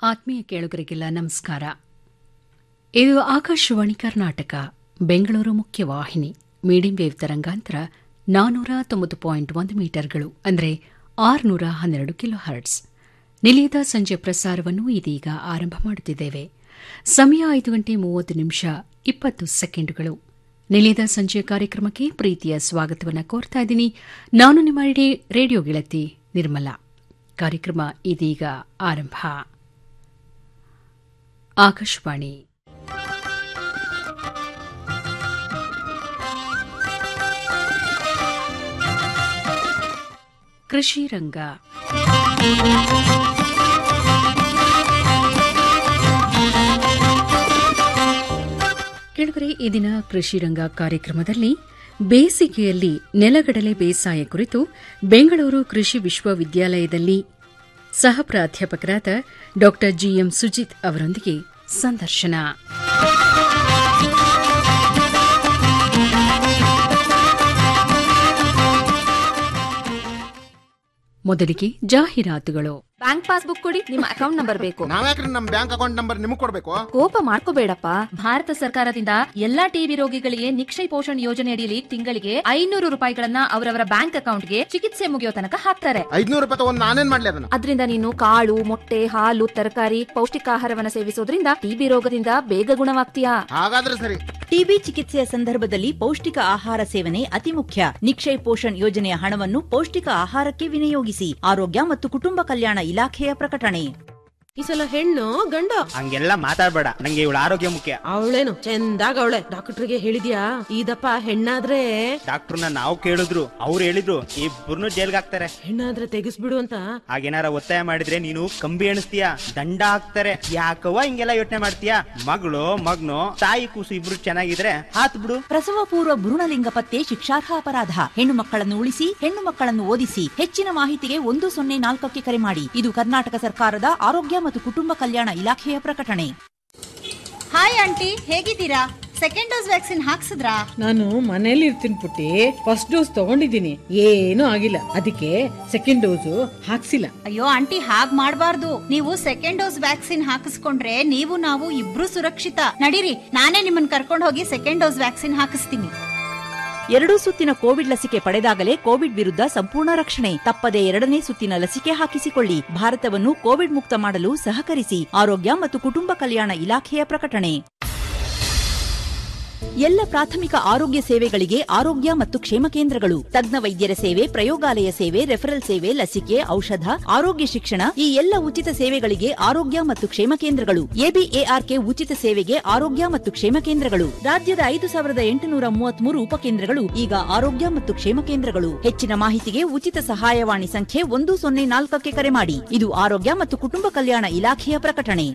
ಆತ್ಮೀಯ ಕೇಳುಗರಿಗೆಲ್ಲ ನಮಸ್ಕಾರ ಇದು ಆಕಾಶವಾಣಿ ಕರ್ನಾಟಕ ಬೆಂಗಳೂರು ಮುಖ್ಯವಾಹಿನಿ ಮೀಡಿಯಂ ವೇವ್ ತರಂಗಾಂತರ ನಾನೂರ ತೊಂಬತ್ತು ಪಾಯಿಂಟ್ ಒಂದು ಮೀಟರ್ಗಳು ಅಂದರೆ ಆರುನೂರ ಹನ್ನೆರಡು ಕಿಲೋ ಹರ್ಟ್ಸ್ ನಿಲಯದ ಸಂಜೆ ಪ್ರಸಾರವನ್ನು ಇದೀಗ ಆರಂಭ ಮಾಡುತ್ತಿದ್ದೇವೆ ಸಮಯ ಐದು ಗಂಟೆ ಮೂವತ್ತು ನಿಮಿಷ ಇಪ್ಪತ್ತು ಸೆಕೆಂಡುಗಳು ನಿಲಯದ ಸಂಜೆಯ ಕಾರ್ಯಕ್ರಮಕ್ಕೆ ಪ್ರೀತಿಯ ಸ್ವಾಗತವನ್ನು ಕೋರ್ತಾ ಇದ್ದೀನಿ ನಾನು ನಿಮ್ಮ ರೇಡಿಯೋ ಗೆಳತಿ ನಿರ್ಮಲಾ ಕಾರ್ಯಕ್ರಮ ಇದೀಗ ಆರಂಭ ಆಕಾಶವಾಣಿ ಕೃಷಿ ರಂಗ ಕೆಳಗರೆ ಈ ದಿನ ಕೃಷಿ ರಂಗ ಕಾರ್ಯಕ್ರಮದಲ್ಲಿ ಬೇಸಿಗೆಯಲ್ಲಿ ನೆಲಗಡಲೆ ಬೇಸಾಯ ಕುರಿತು ಬೆಂಗಳೂರು ಕೃಷಿ ವಿಶ್ವವಿದ್ಯಾಲಯದಲ್ಲಿ ಸಹ ಪ್ರಾಧ್ಯಾಪಕರಾದ ಡಾ ಜಿಎಂ ಸುಜಿತ್ ಅವರೊಂದಿಗೆ ಸಂದರ್ಶನ ಮೊದಲಿಗೆ ಜಾಹೀರಾತುಗಳು ಬ್ಯಾಂಕ್ ಪಾಸ್ಬುಕ್ ಕೊಡಿ ನಿಮ್ಮ ಅಕೌಂಟ್ ನಂಬರ್ ಬೇಕು ನಾವ್ಯಾಕ್ರಿ ನಮ್ ಬ್ಯಾಂಕ್ ಅಕೌಂಟ್ ನಂಬರ್ ನಿಮಗ್ ಕೊಡ್ಬೇಕು ಕೋಪ ಮಾಡ್ಕೋಬೇಡಪ್ಪ ಭಾರತ ಸರ್ಕಾರದಿಂದ ಎಲ್ಲಾ ಟಿಬಿ ರೋಗಿಗಳಿಗೆ ನಿಕ್ಷಯ್ ಪೋಷಣ್ ಯೋಜನೆ ಅಡಿಯಲ್ಲಿ ತಿಂಗಳಿಗೆ ಐನೂರು ರೂಪಾಯಿಗಳನ್ನ ಅವರವರ ಬ್ಯಾಂಕ್ ಅಕೌಂಟ್ಗೆ ಚಿಕಿತ್ಸೆ ಮುಗಿಯೋ ತನಕ ಹಾಕ್ತಾರೆ ಐದ್ನೂರು ರೂಪಾಯಿ ತಗೊಂಡ್ ನಾನೇನ್ ಮಾಡ್ಲಿ ಅದನ್ನ ಅದರಿಂದ ನೀನು ಕಾಳು ಮೊಟ್ಟೆ ಹಾಲು ತರಕಾರಿ ಪೌಷ್ಟಿಕಾಹಾರವನ್ನ ಸೇವಿಸೋದ್ರಿಂದ ಟಿಬಿ ರೋಗದಿಂದ ಬೇಗ ಗುಣವಾಗ್ತೀಯಾ ಹಾಗಾದ್ರೆ ಸರಿ ಟಿಬಿ ಚಿಕಿತ್ಸೆಯ ಸಂದರ್ಭದಲ್ಲಿ ಪೌಷ್ಟಿಕ ಆಹಾರ ಸೇವನೆ ಅತಿ ಮುಖ್ಯ ನಿಕ್ಷಯ್ ಪೋಷಣ್ ಯೋಜನೆಯ ಹಣವನ್ನು ಪೌಷ್ಟಿಕ ಆಹಾರಕ್ಕೆ ವಿನಿಯೋಗಿಸಿ ಆರೋಗ್ಯ ಮತ್ತು ಕುಟುಂಬ ಕಲ್ಯಾಣ ಇಲಾಖೆಯ ಪ್ರಕಟಣೆ ಈ ಸಲ ಹೆಣ್ಣು ಗಂಡ ಹಂಗೆಲ್ಲ ಮಾತಾಡ್ಬೇಡ ನಂಗೆ ಇವಳ ಆರೋಗ್ಯ ಮುಖ್ಯ ಅವಳೇನು ಚಂದಾಗ ಅವಳೆ ಡಾಕ್ಟರ್ಗೆ ಹೇಳಿದ್ಯಾ ಇದಪ್ಪ ಹೆಣ್ಣಾದ್ರೆ ಡಾಕ್ಟರ್ನ ನಾವು ಕೇಳಿದ್ರು ಅವ್ರು ಹೇಳಿದ್ರು ಇಬ್ಬರನ್ನು ಜೈಲ್ಗೆ ಹಾಕ್ತಾರೆ ಹೆಣ್ಣಾದ್ರೆ ತೆಗಿಸ್ಬಿಡು ಅಂತ ಹಾಗೇನಾರ ಒತ್ತಾಯ ಮಾಡಿದ್ರೆ ನೀನು ಕಂಬಿ ಎಣಿಸ್ತೀಯ ದಂಡ ಹಾಕ್ತಾರೆ ಯಾಕವ್ವ ಹಿಂಗೆಲ್ಲ ಯೋಚನೆ ಮಾಡ್ತೀಯ ಮಗಳು ಮಗ್ನು ತಾಯಿ ಕೂಸು ಇಬ್ರು ಚೆನ್ನಾಗಿದ್ರೆ ಹಾತ್ ಬಿಡು ಪ್ರಸವ ಪೂರ್ವ ಭ್ರೂಣಲಿಂಗ ಪತ್ತೆ ಶಿಕ್ಷಾರ್ಹ ಅಪರಾಧ ಹೆಣ್ಣು ಮಕ್ಕಳನ್ನು ಉಳಿಸಿ ಹೆಣ್ಣು ಮಕ್ಕಳನ್ನು ಓದಿಸಿ ಹೆಚ್ಚಿನ ಮಾಹಿತಿಗೆ ಒಂದು ಸೊನ್ನೆ ನಾಲ್ಕಕ್ಕೆ ಕರೆ ಮಾಡಿ ಇದು ಕರ್ನಾಟಕ ಸರ್ಕಾರದ ಆರೋಗ್ಯ ಮತ್ತು ಕುಟುಂಬ ಕಲ್ಯಾಣ ಇಲಾಖೆಯ ಪ್ರಕಟಣೆ ಹಾಯ್ ಆಂಟಿ ಹೇಗಿದ್ದೀರಾ ಸೆಕೆಂಡ್ ಡೋಸ್ ವ್ಯಾಕ್ಸಿನ್ ಹಾಕ್ಸಿದ್ರಾ ನಾನು ಮನೇಲಿ ಇರ್ತೀನಿ ಪುಟ್ಟಿ ಫಸ್ಟ್ ಡೋಸ್ ತಗೊಂಡಿದ್ದೀನಿ ಏನೂ ಆಗಿಲ್ಲ ಅದಕ್ಕೆ ಸೆಕೆಂಡ್ ಡೋಸು ಹಾಕ್ಸಿಲ್ಲ ಅಯ್ಯೋ ಆಂಟಿ ಹಾಗ್ ಮಾಡ್ಬಾರ್ದು ನೀವು ಸೆಕೆಂಡ್ ಡೋಸ್ ವ್ಯಾಕ್ಸಿನ್ ಹಾಕಿಸ್ಕೊಂಡ್ರೆ ನೀವು ನಾವು ಇಬ್ರು ಸುರಕ್ಷಿತ ನಡೀರಿ ನಾನೇ ನಿಮ್ಮನ್ನ ಕರ್ಕೊಂಡು ಹೋಗಿ ಸೆಕೆಂಡ್ ಡೋಸ್ ವ್ಯಾಕ್ಸಿನ್ ಹಾಕಿಸ್ತೀನಿ ಎರಡೂ ಸುತ್ತಿನ ಕೋವಿಡ್ ಲಸಿಕೆ ಪಡೆದಾಗಲೇ ಕೋವಿಡ್ ವಿರುದ್ಧ ಸಂಪೂರ್ಣ ರಕ್ಷಣೆ ತಪ್ಪದೆ ಎರಡನೇ ಸುತ್ತಿನ ಲಸಿಕೆ ಹಾಕಿಸಿಕೊಳ್ಳಿ ಭಾರತವನ್ನು ಕೋವಿಡ್ ಮುಕ್ತ ಮಾಡಲು ಸಹಕರಿಸಿ ಆರೋಗ್ಯ ಮತ್ತು ಕುಟುಂಬ ಕಲ್ಯಾಣ ಇಲಾಖೆಯ ಪ್ರಕಟಣೆ ಎಲ್ಲ ಪ್ರಾಥಮಿಕ ಆರೋಗ್ಯ ಸೇವೆಗಳಿಗೆ ಆರೋಗ್ಯ ಮತ್ತು ಕ್ಷೇಮ ಕೇಂದ್ರಗಳು ತಜ್ಞ ವೈದ್ಯರ ಸೇವೆ ಪ್ರಯೋಗಾಲಯ ಸೇವೆ ರೆಫರಲ್ ಸೇವೆ ಲಸಿಕೆ ಔಷಧ ಆರೋಗ್ಯ ಶಿಕ್ಷಣ ಈ ಎಲ್ಲ ಉಚಿತ ಸೇವೆಗಳಿಗೆ ಆರೋಗ್ಯ ಮತ್ತು ಕ್ಷೇಮ ಕೇಂದ್ರಗಳು ಎಬಿಎಆರ್ಕೆ ಉಚಿತ ಸೇವೆಗೆ ಆರೋಗ್ಯ ಮತ್ತು ಕ್ಷೇಮ ಕೇಂದ್ರಗಳು ರಾಜ್ಯದ ಐದು ಸಾವಿರದ ಎಂಟುನೂರ ಮೂವತ್ಮೂರು ಉಪಕೇಂದ್ರಗಳು ಈಗ ಆರೋಗ್ಯ ಮತ್ತು ಕ್ಷೇಮ ಕೇಂದ್ರಗಳು ಹೆಚ್ಚಿನ ಮಾಹಿತಿಗೆ ಉಚಿತ ಸಹಾಯವಾಣಿ ಸಂಖ್ಯೆ ಒಂದು ಸೊನ್ನೆ ನಾಲ್ಕಕ್ಕೆ ಕರೆ ಮಾಡಿ ಇದು ಆರೋಗ್ಯ ಮತ್ತು ಕುಟುಂಬ ಕಲ್ಯಾಣ ಇಲಾಖೆಯ ಪ್ರಕಟಣೆ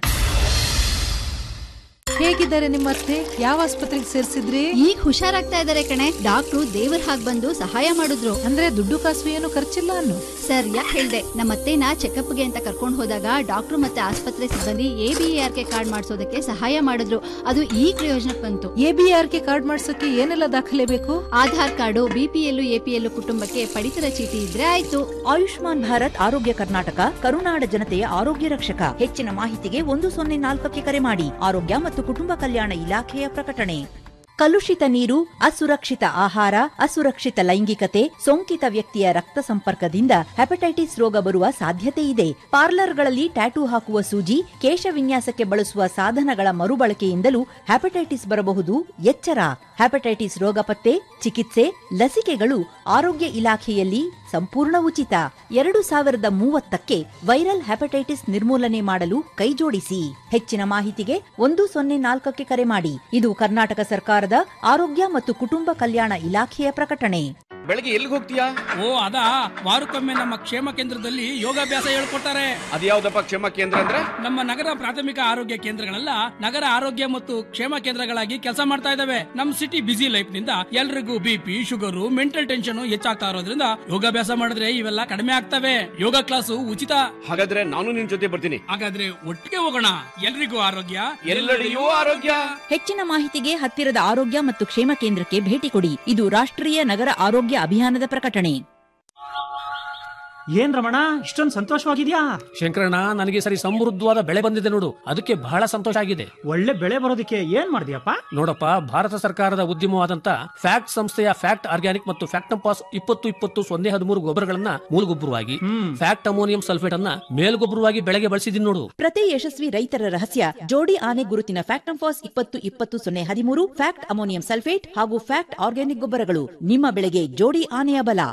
ಹೇಗಿದ್ದಾರೆ ನಿಮ್ಮ ಅತ್ತೆ ಯಾವ ಆಸ್ಪತ್ರೆಗೆ ಸೇರಿಸಿದ್ರಿ ಈಗ ಹುಷಾರಾಗ್ತಾ ಇದಾರೆ ಕಣೆ ಡಾಕ್ಟ್ರು ದೇವ್ರ ಹಾಗ್ ಬಂದು ಸಹಾಯ ಮಾಡಿದ್ರು ಅಂದ್ರೆ ದುಡ್ಡು ಕಾಸು ಏನು ಖರ್ಚಿಲ್ಲ ಅನ್ನು ಸರ್ ಯಾಕೆ ಹೇಳ್ದೆ ನಮ್ಮ ಅತ್ತೆನ ಚೆಕಪ್ಗೆ ಅಂತ ಕರ್ಕೊಂಡು ಹೋದಾಗ ಡಾಕ್ಟ್ರು ಮತ್ತೆ ಆಸ್ಪತ್ರೆ ಸಿಬ್ಬಂದಿ ಎಬಿಆರ್ ಕೆ ಕಾರ್ಡ್ ಮಾಡಿಸೋದಕ್ಕೆ ಸಹಾಯ ಮಾಡಿದ್ರು ಅದು ಈ ಪ್ರಯೋಜನಕ್ಕೆ ಬಂತು ಎಬಿಆರ್ ಕೆ ಕಾರ್ಡ್ ಮಾಡ್ಸೋಕೆ ಏನೆಲ್ಲ ದಾಖಲೆ ಬೇಕು ಆಧಾರ್ ಕಾರ್ಡು ಬಿಪಿಎಲ್ ಎಪಿಎಲ್ ಕುಟುಂಬಕ್ಕೆ ಪಡಿತರ ಚೀಟಿ ಇದ್ರೆ ಆಯ್ತು ಆಯುಷ್ಮಾನ್ ಭಾರತ್ ಆರೋಗ್ಯ ಕರ್ನಾಟಕ ಕರುನಾಡ ಜನತೆಯ ಆರೋಗ್ಯ ರಕ್ಷಕ ಹೆಚ್ಚಿನ ಮಾಹಿತಿಗೆ ಒಂದು ಸೊನ್ನೆ ನಾಲ್ಕಕ್ಕೆ ಕರೆ ಮಾಡಿ ಆರೋಗ್ಯ ಮತ್ತು ಕುಟುಂಬ ಕಲ್ಯಾಣ ಇಲಾಖೆಯ ಪ್ರಕಟಣೆ ಕಲುಷಿತ ನೀರು ಅಸುರಕ್ಷಿತ ಆಹಾರ ಅಸುರಕ್ಷಿತ ಲೈಂಗಿಕತೆ ಸೋಂಕಿತ ವ್ಯಕ್ತಿಯ ರಕ್ತ ಸಂಪರ್ಕದಿಂದ ಹೆಪಟೈಟಿಸ್ ರೋಗ ಬರುವ ಸಾಧ್ಯತೆ ಇದೆ ಪಾರ್ಲರ್ಗಳಲ್ಲಿ ಟ್ಯಾಟೂ ಹಾಕುವ ಸೂಜಿ ಕೇಶ ವಿನ್ಯಾಸಕ್ಕೆ ಬಳಸುವ ಸಾಧನಗಳ ಮರುಬಳಕೆಯಿಂದಲೂ ಹೆಪಟೈಟಿಸ್ ಬರಬಹುದು ಎಚ್ಚರ ಹೆಪಟೈಟಿಸ್ ರೋಗ ಪತ್ತೆ ಚಿಕಿತ್ಸೆ ಲಸಿಕೆಗಳು ಆರೋಗ್ಯ ಇಲಾಖೆಯಲ್ಲಿ ಸಂಪೂರ್ಣ ಉಚಿತ ಎರಡು ಸಾವಿರದ ಮೂವತ್ತಕ್ಕೆ ವೈರಲ್ ಹೆಪಟೈಟಿಸ್ ನಿರ್ಮೂಲನೆ ಮಾಡಲು ಕೈಜೋಡಿಸಿ ಹೆಚ್ಚಿನ ಮಾಹಿತಿಗೆ ಒಂದು ಸೊನ್ನೆ ನಾಲ್ಕಕ್ಕೆ ಕರೆ ಮಾಡಿ ಇದು ಕರ್ನಾಟಕ ಸರ್ಕಾರದ ಆರೋಗ್ಯ ಮತ್ತು ಕುಟುಂಬ ಕಲ್ಯಾಣ ಇಲಾಖೆಯ ಪ್ರಕಟಣೆ ಬೆಳಗ್ಗೆ ಎಲ್ಲಿಗೆ ಹೋಗ್ತೀಯಾ ಓ ಅದಾ ವಾರಕ್ಕೊಮ್ಮೆ ನಮ್ಮ ಕ್ಷೇಮ ಕೇಂದ್ರದಲ್ಲಿ ಯೋಗಾಭ್ಯಾಸ ಹೇಳ್ಕೊಡ್ತಾರೆ ಅದ್ಯಾವ್ದಪ್ಪ ಕ್ಷೇಮ ಕೇಂದ್ರ ಅಂದ್ರೆ ನಮ್ಮ ನಗರ ಪ್ರಾಥಮಿಕ ಆರೋಗ್ಯ ಕೇಂದ್ರಗಳೆಲ್ಲ ನಗರ ಆರೋಗ್ಯ ಮತ್ತು ಕ್ಷೇಮ ಕೇಂದ್ರಗಳಾಗಿ ಕೆಲಸ ಮಾಡ್ತಾ ಇದಾವೆ ನಮ್ ಸಿಟಿ ಬಿಸಿ ಲೈಫ್ ನಿಂದ ಎಲ್ರಿಗೂ ಬಿಪಿ ಶುಗರು ಮೆಂಟಲ್ ಟೆನ್ಷನ್ ಹೆಚ್ಚಾಗ್ತಾ ಇರೋದ್ರಿಂದ ಯೋಗಾಭ್ಯಾಸ ಮಾಡಿದ್ರೆ ಇವೆಲ್ಲ ಕಡಿಮೆ ಆಗ್ತವೆ ಯೋಗ ಕ್ಲಾಸು ಉಚಿತ ಹಾಗಾದ್ರೆ ನಾನು ನಿನ್ ಜೊತೆ ಬರ್ತೀನಿ ಹಾಗಾದ್ರೆ ಒಟ್ಟಿಗೆ ಹೋಗೋಣ ಎಲ್ರಿಗೂ ಆರೋಗ್ಯ ಎಲ್ಲೆಡೆಯೂ ಆರೋಗ್ಯ ಹೆಚ್ಚಿನ ಮಾಹಿತಿಗೆ ಹತ್ತಿರದ ಆರೋಗ್ಯ ಮತ್ತು ಕ್ಷೇಮ ಕೇಂದ್ರಕ್ಕೆ ಭೇಟಿ ಕೊಡಿ ಇದು ರಾಷ್ಟ್ರೀಯ ನಗರ ಆರೋಗ್ಯ ಅಭಿಯಾನದ ಪ್ರಕಟಣೆ ಏನ್ ರಮಣ ಇಷ್ಟೊಂದು ಸಂತೋಷವಾಗಿದ್ಯಾ ಶಂಕರಣ್ಣ ನನಗೆ ಈ ಸರಿ ಸಮೃದ್ಧವಾದ ಬೆಳೆ ಬಂದಿದೆ ನೋಡು ಅದಕ್ಕೆ ಬಹಳ ಸಂತೋಷ ಆಗಿದೆ ಒಳ್ಳೆ ಬೆಳೆ ಬರೋದಕ್ಕೆ ಏನ್ ಮಾಡಿದ್ಯಪ್ಪ ನೋಡಪ್ಪ ಭಾರತ ಸರ್ಕಾರದ ಉದ್ಯಮವಾದಂತ ಫ್ಯಾಕ್ಟ್ ಸಂಸ್ಥೆಯ ಫ್ಯಾಕ್ಟ್ ಆರ್ಗ್ಯಾನಿಕ್ ಮತ್ತು ಫ್ಯಾಕ್ಟಂಪಾಸ್ ಇಪ್ಪತ್ತು ಇಪ್ಪತ್ತು ಸೊನ್ನೆ ಹದಿಮೂರು ಗೊಬ್ಬರಗಳನ್ನ ಮೂಲಗೊಬ್ಬರವಾಗಿ ಫ್ಯಾಕ್ಟ್ ಅಮೋನಿಯಂ ಸಲ್ಫೇಟ್ ಅನ್ನ ಮೇಲ್ಗೊಬ್ಬರವಾಗಿ ಬೆಳೆಗೆ ಬಳಸಿದೀನಿ ನೋಡು ಪ್ರತಿ ಯಶಸ್ವಿ ರೈತರ ರಹಸ್ಯ ಜೋಡಿ ಆನೆ ಗುರುತಿನ ಫ್ಯಾಕ್ಟಂಫಾಸ್ ಇಪ್ಪತ್ತು ಇಪ್ಪತ್ತು ಸೊನ್ನೆ ಹದಿಮೂರು ಫ್ಯಾಕ್ಟ್ ಅಮೋನಿಯಂ ಸಲ್ಫೇಟ್ ಹಾಗೂ ಫ್ಯಾಕ್ಟ್ ಆರ್ಗ್ಯಾನಿಕ್ ಗೊಬ್ಬರಗಳು ನಿಮ್ಮ ಬೆಳೆಗೆ ಜೋಡಿ ಆನೆಯ ಬಲ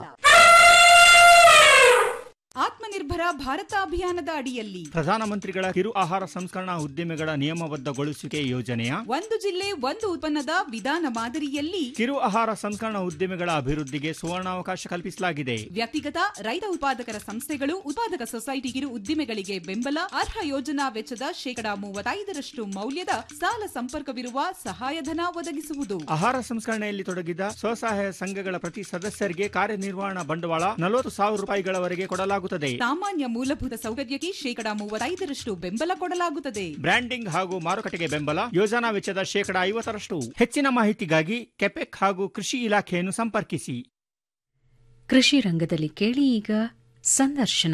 ಆತ್ಮನಿರ್ಭರ ಭಾರತ ಅಭಿಯಾನದ ಅಡಿಯಲ್ಲಿ ಪ್ರಧಾನಮಂತ್ರಿಗಳ ಕಿರು ಆಹಾರ ಸಂಸ್ಕರಣಾ ಉದ್ದಿಮೆಗಳ ನಿಯಮಬದ್ಧಗೊಳಿಸುವಿಕೆ ಯೋಜನೆಯ ಒಂದು ಜಿಲ್ಲೆ ಒಂದು ಉತ್ಪನ್ನದ ವಿಧಾನ ಮಾದರಿಯಲ್ಲಿ ಕಿರು ಆಹಾರ ಸಂಸ್ಕರಣಾ ಉದ್ದಿಮೆಗಳ ಅಭಿವೃದ್ಧಿಗೆ ಸುವರ್ಣಾವಕಾಶ ಕಲ್ಪಿಸಲಾಗಿದೆ ವ್ಯಕ್ತಿಗತ ರೈತ ಉತ್ಪಾದಕರ ಸಂಸ್ಥೆಗಳು ಉತ್ಪಾದಕ ಸೊಸೈಟಿ ಕಿರು ಉದ್ದಿಮೆಗಳಿಗೆ ಬೆಂಬಲ ಅರ್ಹ ಯೋಜನಾ ವೆಚ್ಚದ ಶೇಕಡಾ ಮೂವತ್ತೈದರಷ್ಟು ಮೌಲ್ಯದ ಸಾಲ ಸಂಪರ್ಕವಿರುವ ಸಹಾಯಧನ ಒದಗಿಸುವುದು ಆಹಾರ ಸಂಸ್ಕರಣೆಯಲ್ಲಿ ತೊಡಗಿದ ಸ್ವಸಹಾಯ ಸಂಘಗಳ ಪ್ರತಿ ಸದಸ್ಯರಿಗೆ ಕಾರ್ಯನಿರ್ವಹಣಾ ಬಂಡವಾಳ ನಲವತ್ತು ಸಾವಿರ ರೂಪಾಯಿಗಳವರೆಗೆ ಕೊಡಲಾಗುತ್ತದೆ ಸಾಮಾನ್ಯ ಮೂಲಭೂತ ಸೌಕರ್ಯಕ್ಕೆ ಶೇಕಡಾ ಮೂವತ್ತೈದರಷ್ಟು ಬೆಂಬಲ ಕೊಡಲಾಗುತ್ತದೆ ಬ್ರ್ಯಾಂಡಿಂಗ್ ಹಾಗೂ ಮಾರುಕಟ್ಟೆಗೆ ಬೆಂಬಲ ಯೋಜನಾ ವೆಚ್ಚದ ಶೇಕಡಾ ಐವತ್ತರಷ್ಟು ಹೆಚ್ಚಿನ ಮಾಹಿತಿಗಾಗಿ ಕೆಪೆಕ್ ಹಾಗೂ ಕೃಷಿ ಇಲಾಖೆಯನ್ನು ಸಂಪರ್ಕಿಸಿ ಕೃಷಿ ರಂಗದಲ್ಲಿ ಕೇಳಿ ಈಗ ಸಂದರ್ಶನ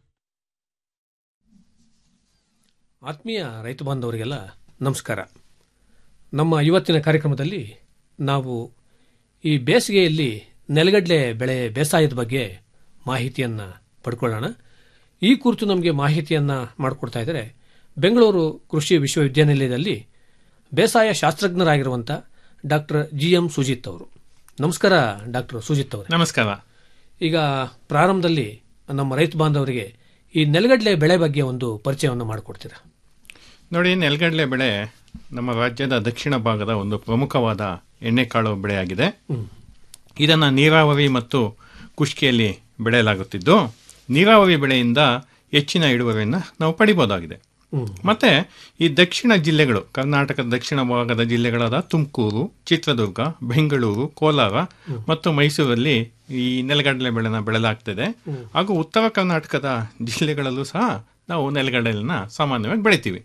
ಆತ್ಮೀಯ ರೈತ ಬಾಂಧವರಿಗೆಲ್ಲ ನಮಸ್ಕಾರ ನಮ್ಮ ಇವತ್ತಿನ ಕಾರ್ಯಕ್ರಮದಲ್ಲಿ ನಾವು ಈ ಬೇಸಿಗೆಯಲ್ಲಿ ನೆಲಗಡಲೆ ಬೆಳೆ ಬೇಸಾಯದ ಬಗ್ಗೆ ಮಾಹಿತಿಯನ್ನು ಪಡ್ಕೊಳ್ಳೋಣ ಈ ಕುರಿತು ನಮಗೆ ಮಾಹಿತಿಯನ್ನು ಮಾಡಿಕೊಡ್ತಾ ಇದ್ದಾರೆ ಬೆಂಗಳೂರು ಕೃಷಿ ವಿಶ್ವವಿದ್ಯಾನಿಲಯದಲ್ಲಿ ಬೇಸಾಯ ಶಾಸ್ತ್ರಜ್ಞರಾಗಿರುವಂಥ ಡಾಕ್ಟರ್ ಜಿ ಎಂ ಸುಜಿತ್ ಅವರು ನಮಸ್ಕಾರ ಡಾಕ್ಟರ್ ಸುಜಿತ್ ಅವರು ನಮಸ್ಕಾರ ಈಗ ಪ್ರಾರಂಭದಲ್ಲಿ ನಮ್ಮ ರೈತ ಬಾಂಧವರಿಗೆ ಈ ನೆಲಗಡಲೆ ಬೆಳೆ ಬಗ್ಗೆ ಒಂದು ಪರಿಚಯವನ್ನು ಮಾಡಿಕೊಡ್ತೀರಾ ನೋಡಿ ನೆಲಗಡಲೆ ಬೆಳೆ ನಮ್ಮ ರಾಜ್ಯದ ದಕ್ಷಿಣ ಭಾಗದ ಒಂದು ಪ್ರಮುಖವಾದ ಎಣ್ಣೆಕಾಳು ಬೆಳೆಯಾಗಿದೆ ಇದನ್ನು ನೀರಾವರಿ ಮತ್ತು ಕುಷ್ಕಿಯಲ್ಲಿ ಬೆಳೆಯಲಾಗುತ್ತಿದ್ದು ನೀರಾವರಿ ಬೆಳೆಯಿಂದ ಹೆಚ್ಚಿನ ಇಳುವರಿಯನ್ನು ನಾವು ಪಡಿಬೋದಾಗಿದೆ ಮತ್ತೆ ಈ ದಕ್ಷಿಣ ಜಿಲ್ಲೆಗಳು ಕರ್ನಾಟಕದ ದಕ್ಷಿಣ ಭಾಗದ ಜಿಲ್ಲೆಗಳಾದ ತುಮಕೂರು ಚಿತ್ರದುರ್ಗ ಬೆಂಗಳೂರು ಕೋಲಾರ ಮತ್ತು ಮೈಸೂರಲ್ಲಿ ಈ ನೆಲಗಡಲೆ ಬೆಳೆನ ಬೆಳೆಯಲಾಗ್ತದೆ ಹಾಗೂ ಉತ್ತರ ಕರ್ನಾಟಕದ ಜಿಲ್ಲೆಗಳಲ್ಲೂ ಸಹ ನಾವು ನೆಲಗಡಲೆನ ಸಾಮಾನ್ಯವಾಗಿ ಬೆಳಿತೀವಿ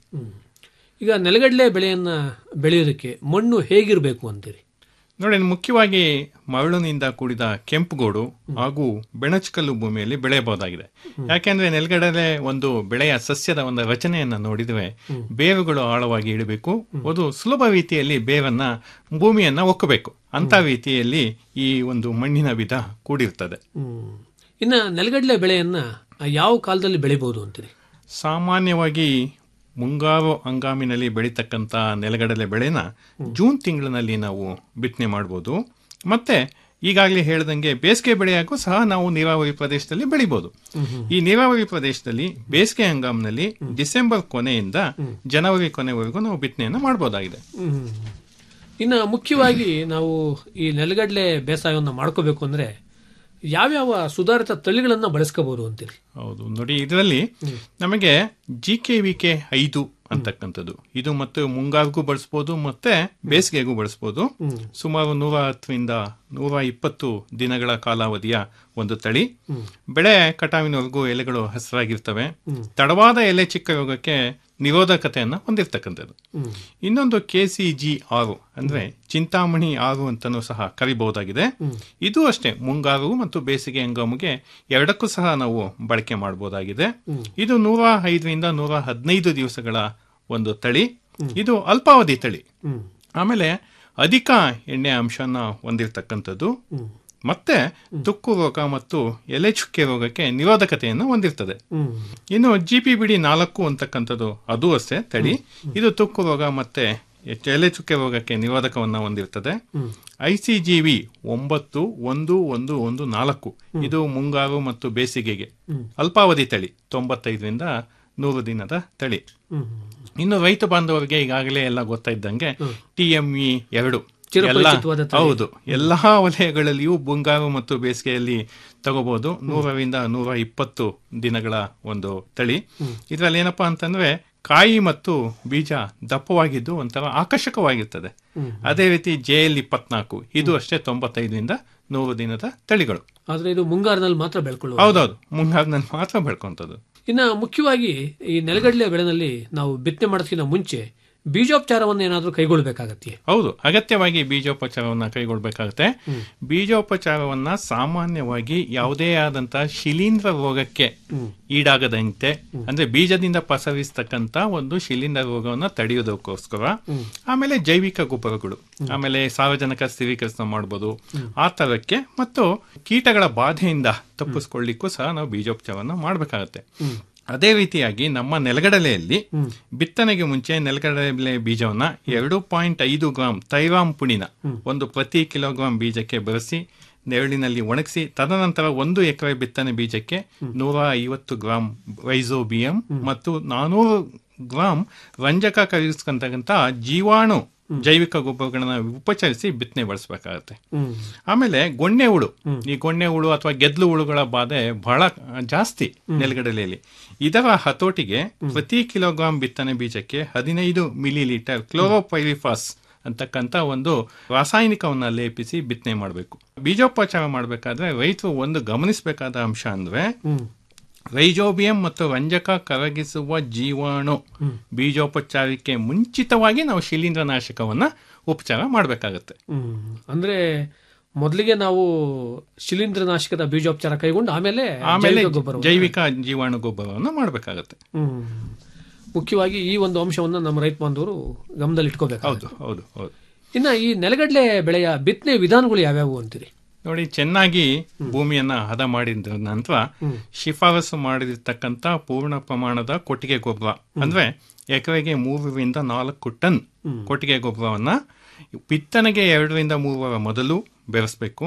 ಈಗ ನೆಲಗಡಲೆ ಬೆಳೆಯನ್ನು ಬೆಳೆಯೋದಕ್ಕೆ ಮಣ್ಣು ಹೇಗಿರಬೇಕು ಅಂತೀರಿ ನೋಡಿ ಮುಖ್ಯವಾಗಿ ಮರಳಿನಿಂದ ಕೂಡಿದ ಕೆಂಪುಗೋಡು ಹಾಗೂ ಬೆಣಚಕಲ್ಲು ಭೂಮಿಯಲ್ಲಿ ಬೆಳೆಯಬಹುದಾಗಿದೆ ಯಾಕೆಂದ್ರೆ ನೆಲಗಡಲೆ ಒಂದು ಬೆಳೆಯ ಸಸ್ಯದ ಒಂದು ರಚನೆಯನ್ನ ನೋಡಿದ್ರೆ ಬೇರುಗಳು ಆಳವಾಗಿ ಇಡಬೇಕು ಅದು ಸುಲಭ ರೀತಿಯಲ್ಲಿ ಬೇರನ್ನ ಭೂಮಿಯನ್ನ ಒಕ್ಕಬೇಕು ಅಂತ ರೀತಿಯಲ್ಲಿ ಈ ಒಂದು ಮಣ್ಣಿನ ವಿಧ ಕೂಡಿರ್ತದೆ ಇನ್ನು ನೆಲಗಡಲೆ ಬೆಳೆಯನ್ನ ಯಾವ ಕಾಲದಲ್ಲಿ ಬೆಳಿಬಹುದು ಅಂತೀರಿ ಸಾಮಾನ್ಯವಾಗಿ ಮುಂಗಾರು ಹಂಗಾಮಿನಲ್ಲಿ ಬೆಳೀತಕ್ಕಂಥ ನೆಲಗಡಲೆ ಬೆಳೆನ ಜೂನ್ ತಿಂಗಳಿನಲ್ಲಿ ನಾವು ಬಿತ್ತನೆ ಮಾಡ್ಬೋದು ಮತ್ತೆ ಈಗಾಗಲೇ ಹೇಳ್ದಂಗೆ ಬೇಸಿಗೆ ಬೆಳೆಯಾಗೂ ಸಹ ನಾವು ನೀರಾವರಿ ಪ್ರದೇಶದಲ್ಲಿ ಬೆಳಿಬೋದು ಈ ನೀರಾವರಿ ಪ್ರದೇಶದಲ್ಲಿ ಬೇಸಿಗೆ ಹಂಗಾಮಿನಲ್ಲಿ ಡಿಸೆಂಬರ್ ಕೊನೆಯಿಂದ ಜನವರಿ ಕೊನೆವರೆಗೂ ನಾವು ಬಿತ್ತನೆಯನ್ನು ಮಾಡಬಹುದಾಗಿದೆ ಇನ್ನು ಮುಖ್ಯವಾಗಿ ನಾವು ಈ ನೆಲಗಡಲೆ ಬೇಸಾಯವನ್ನು ಮಾಡ್ಕೋಬೇಕು ಅಂದ್ರೆ ಯಾವ್ಯಾವ ಸುಧಾರಿತ ತಳಿಗಳನ್ನ ಬಳಸ್ಕೋಬಹುದು ಅಂತೀರಿ ಹೌದು ನೋಡಿ ಇದರಲ್ಲಿ ನಮಗೆ ಜಿ ಕೆ ವಿ ಕೆ ಐದು ಅಂತಕ್ಕಂಥದ್ದು ಇದು ಮತ್ತೆ ಮುಂಗಾರಿಗೂ ಬಳಸ್ಬೋದು ಮತ್ತೆ ಬೇಸಿಗೆಗೂ ಬಳಸ್ಬೋದು ಸುಮಾರು ನೂರ ಹತ್ತರಿಂದ ನೂರ ಇಪ್ಪತ್ತು ದಿನಗಳ ಕಾಲಾವಧಿಯ ಒಂದು ತಳಿ ಬೆಳೆ ಕಟಾವಿನವರೆಗೂ ಎಲೆಗಳು ಹಸಿರಾಗಿರ್ತವೆ ತಡವಾದ ಎಲೆ ಚಿಕ್ಕ ರೋಗಕ್ಕೆ ನಿರೋಧಕತೆಯನ್ನ ಹೊಂದಿರತಕ್ಕಂಥದ್ದು ಇನ್ನೊಂದು ಕೆ ಸಿ ಜಿ ಆರು ಅಂದ್ರೆ ಚಿಂತಾಮಣಿ ಆರು ಅಂತಾನೂ ಸಹ ಕರಿಬಹುದಾಗಿದೆ ಇದು ಅಷ್ಟೇ ಮುಂಗಾರು ಮತ್ತು ಬೇಸಿಗೆ ಹಂಗಾಮಿಗೆ ಎರಡಕ್ಕೂ ಸಹ ನಾವು ಬಳಕೆ ಮಾಡಬಹುದಾಗಿದೆ ಇದು ನೂರ ಐದರಿಂದ ನೂರ ಹದಿನೈದು ದಿವಸಗಳ ಒಂದು ತಳಿ ಇದು ಅಲ್ಪಾವಧಿ ತಳಿ ಆಮೇಲೆ ಅಧಿಕ ಎಣ್ಣೆ ಅಂಶನ ಹೊಂದಿರತಕ್ಕಂಥದ್ದು ಮತ್ತೆ ತುಕ್ಕು ರೋಗ ಮತ್ತು ಎಲೆ ಚುಕ್ಕೆ ರೋಗಕ್ಕೆ ನಿರೋಧಕತೆಯನ್ನು ಹೊಂದಿರ್ತದೆ ಇನ್ನು ಜಿ ಪಿ ಬಿಡಿ ನಾಲ್ಕು ಅಂತಕ್ಕಂಥದ್ದು ಅದು ಅಷ್ಟೇ ತಳಿ ಇದು ತುಕ್ಕು ರೋಗ ಮತ್ತೆ ಎಲೆ ಚುಕ್ಕೆ ರೋಗಕ್ಕೆ ನಿರೋಧಕವನ್ನ ಹೊಂದಿರ್ತದೆ ಐ ಸಿ ಜಿ ವಿ ಒಂಬತ್ತು ಒಂದು ಒಂದು ಒಂದು ನಾಲ್ಕು ಇದು ಮುಂಗಾರು ಮತ್ತು ಬೇಸಿಗೆಗೆ ಅಲ್ಪಾವಧಿ ತಳಿ ತೊಂಬತ್ತೈದರಿಂದ ನೂರು ದಿನದ ತಳಿ ಇನ್ನು ರೈತ ಬಾಂಧವರಿಗೆ ಈಗಾಗಲೇ ಎಲ್ಲ ಗೊತ್ತಾಯ್ದಂಗೆ ಟಿ ಎಂ ಇ ಎರಡು ಚಿರಪರಿಚಿತವಾದ ತಳಿ. ಹೌದು ಎಲ್ಲಾ ವಲಯಗಳಲ್ಲಿಯೂ ಮುಂಗಾರು ಮತ್ತು ಬೇಸಿಗೆಯಲ್ಲಿ ತಗೋಬಹುದು ನೂರರಿಂದ ನೂರ ಇಪ್ಪತ್ತು ದಿನಗಳ ಒಂದು ತಳಿ ಇದರಲ್ಲಿ ಏನಪ್ಪಾ ಅಂತಂದ್ರೆ ಕಾಯಿ ಮತ್ತು ಬೀಜ ದಪ್ಪವಾಗಿದ್ದು ಒಂಥರ ಆಕರ್ಷಕವಾಗಿರ್ತದೆ ಅದೇ ರೀತಿ ಜೆ ಎಲ್ ಇಪ್ಪತ್ನಾಲ್ಕು ಇದು ಅಷ್ಟೇ ತೊಂಬತ್ತೈದರಿಂದ ನೂರು ದಿನದ ತಳಿಗಳು ಆದ್ರೆ ಇದು ಮುಂಗಾರಿನಲ್ಲಿ ಮಾತ್ರ ಬೆಳ್ಕೊಳ್ಳುವ ಹೌದೌದು ಮುಂಗಾರಿನಲ್ಲಿ ಮಾತ್ರ ಬೆಳ್ಕೊಂತದ್ದು ಇನ್ನು ಮುಖ್ಯವಾಗಿ ಈ ನೆಲಗಡಲೆ ಬೆಳೆನಲ್ಲಿ ನಾವು ಬಿತ್ತನೆ ಮಾಡೋದಕ್ಕಿಂತ ಮುಂಚೆ ಬೀಜೋಪಚಾರವನ್ನು ಏನಾದರೂ ಕೈಗೊಳ್ಳಬೇಕಾಗತ್ತೆ ಹೌದು ಅಗತ್ಯವಾಗಿ ಬೀಜೋಪಚಾರವನ್ನ ಕೈಗೊಳ್ಳಬೇಕಾಗುತ್ತೆ ಬೀಜೋಪಚಾರವನ್ನ ಸಾಮಾನ್ಯವಾಗಿ ಯಾವುದೇ ಆದಂತಹ ಶಿಲೀಂಧ್ರ ರೋಗಕ್ಕೆ ಈಡಾಗದಂತೆ ಅಂದ್ರೆ ಬೀಜದಿಂದ ಪಸರಿಸ್ತಕ್ಕಂತ ಒಂದು ಶಿಲೀಂಧ್ರ ರೋಗವನ್ನ ತಡೆಯೋದಕ್ಕೋಸ್ಕರ ಆಮೇಲೆ ಜೈವಿಕ ಗೊಬ್ಬರಗಳು ಆಮೇಲೆ ಸಾರ್ವಜನಿಕ ಸ್ಥಿರೀಕರಣ ಮಾಡಬಹುದು ಆ ತರಕ್ಕೆ ಮತ್ತು ಕೀಟಗಳ ಬಾಧೆಯಿಂದ ತಪ್ಪಿಸ್ಕೊಳ್ಳಿಕ್ಕೂ ಸಹ ನಾವು ಬೀಜೋಪಚಾರವನ್ನು ಮಾಡಬೇಕಾಗತ್ತೆ ಅದೇ ರೀತಿಯಾಗಿ ನಮ್ಮ ನೆಲಗಡಲೆಯಲ್ಲಿ ಬಿತ್ತನೆಗೆ ಮುಂಚೆ ನೆಲಗಡಲೆ ಬೀಜವನ್ನ ಎರಡು ಪಾಯಿಂಟ್ ಐದು ಗ್ರಾಂ ತೈರಾಮ್ ಪುಡಿನ ಒಂದು ಪ್ರತಿ ಕಿಲೋಗ್ರಾಂ ಬೀಜಕ್ಕೆ ಬೆರೆಸಿ ನೆರಳಿನಲ್ಲಿ ಒಣಗಿಸಿ ತದನಂತರ ಒಂದು ಎಕರೆ ಬಿತ್ತನೆ ಬೀಜಕ್ಕೆ ನೂರ ಐವತ್ತು ಗ್ರಾಂ ರೈಸೋಬಿಯಂ ಮತ್ತು ನಾನೂರು ಗ್ರಾಂ ರಂಜಕ ಕರಗಿಸ್ಕೊಂತಕ್ಕಂಥ ಜೀವಾಣು ಜೈವಿಕ ಗೊಬ್ಬರಗಳನ್ನ ಉಪಚರಿಸಿ ಬಿತ್ತನೆ ಬಳಸಬೇಕಾಗತ್ತೆ ಆಮೇಲೆ ಗೊಣ್ಣೆ ಹುಳು ಈ ಗೊಣ್ಣೆ ಹುಳು ಅಥವಾ ಗೆದ್ಲು ಹುಳುಗಳ ಬಾಧೆ ಬಹಳ ಜಾಸ್ತಿ ನೆಲಗಡಲೆಯಲ್ಲಿ ಇದರ ಹತೋಟಿಗೆ ಪ್ರತಿ ಕಿಲೋಗ್ರಾಂ ಬಿತ್ತನೆ ಬೀಜಕ್ಕೆ ಹದಿನೈದು ಮಿಲಿ ಲೀಟರ್ ಕ್ಲೋರೋಪೈರಿಫಾಸ್ ಅಂತಕ್ಕಂಥ ಒಂದು ರಾಸಾಯನಿಕವನ್ನ ಲೇಪಿಸಿ ಬಿತ್ತನೆ ಮಾಡಬೇಕು ಬೀಜೋಪಚಾರ ಮಾಡಬೇಕಾದ್ರೆ ರೈತರು ಒಂದು ಗಮನಿಸಬೇಕಾದ ಅಂಶ ಅಂದ್ರೆ ರೈಜೋಬಿಯಂ ಮತ್ತು ರಂಜಕ ಕರಗಿಸುವ ಜೀವಾಣು ಬೀಜೋಪಚಾರಕ್ಕೆ ಮುಂಚಿತವಾಗಿ ನಾವು ಶಿಲೀಂಧ್ರನಾಶಕವನ್ನ ಉಪಚಾರ ಮಾಡಬೇಕಾಗತ್ತೆ ಅಂದ್ರೆ ಮೊದಲಿಗೆ ನಾವು ಶಿಲೀಂಧ್ರನಾಶಕದ ಬೀಜೋಪಚಾರ ಕೈಗೊಂಡು ಆಮೇಲೆ ಆಮೇಲೆ ಜೈವಿಕ ಗೊಬ್ಬರವನ್ನು- ಜೈವಿಕ ಜೀವಾಣು ಗೊಬ್ಬರವನ್ನು ಮಾಡಬೇಕಾಗತ್ತೆ ಹ್ಮ್. ಮುಖ್ಯವಾಗಿ ಈ ಒಂದು ಅಂಶವನ್ನು ನಮ್ಮ ರೈತ ಬಾಂಧವರು ಗಮನದಲ್ಲಿ ಇಟ್ಕೋಬೇಕು ಹೌದು ಹೌದು ಹೌದು ಇನ್ನ ಈ ನೆಲಗಡಲೆ ಬೆಳೆಯ ಬಿತ್ತನೆ ವಿಧಾನಗಳು ಯಾವ್ಯಾವು ಅಂತೀರಿ ನೋಡಿ ಚೆನ್ನಾಗಿ ಭೂಮಿಯನ್ನ ಹದ ಮಾಡಿದ ನಂತರ ಶಿಫಾರಸು ಮಾಡಿರ್ತಕ್ಕಂಥ ಪೂರ್ಣ ಪ್ರಮಾಣದ ಕೊಟ್ಟಿಗೆ ಗೊಬ್ಬರ ಅಂದ್ರೆ ಎಕರೆಗೆ ಮೂರರಿಂದ ನಾಲ್ಕು ಟನ್ ಕೊಟ್ಟಿಗೆ ಗೊಬ್ಬರವನ್ನ ಬಿತ್ತನೆಗೆ ಎರಡರಿಂದ ಮೂರರ ಮೊದಲು ಬೆರೆಸಬೇಕು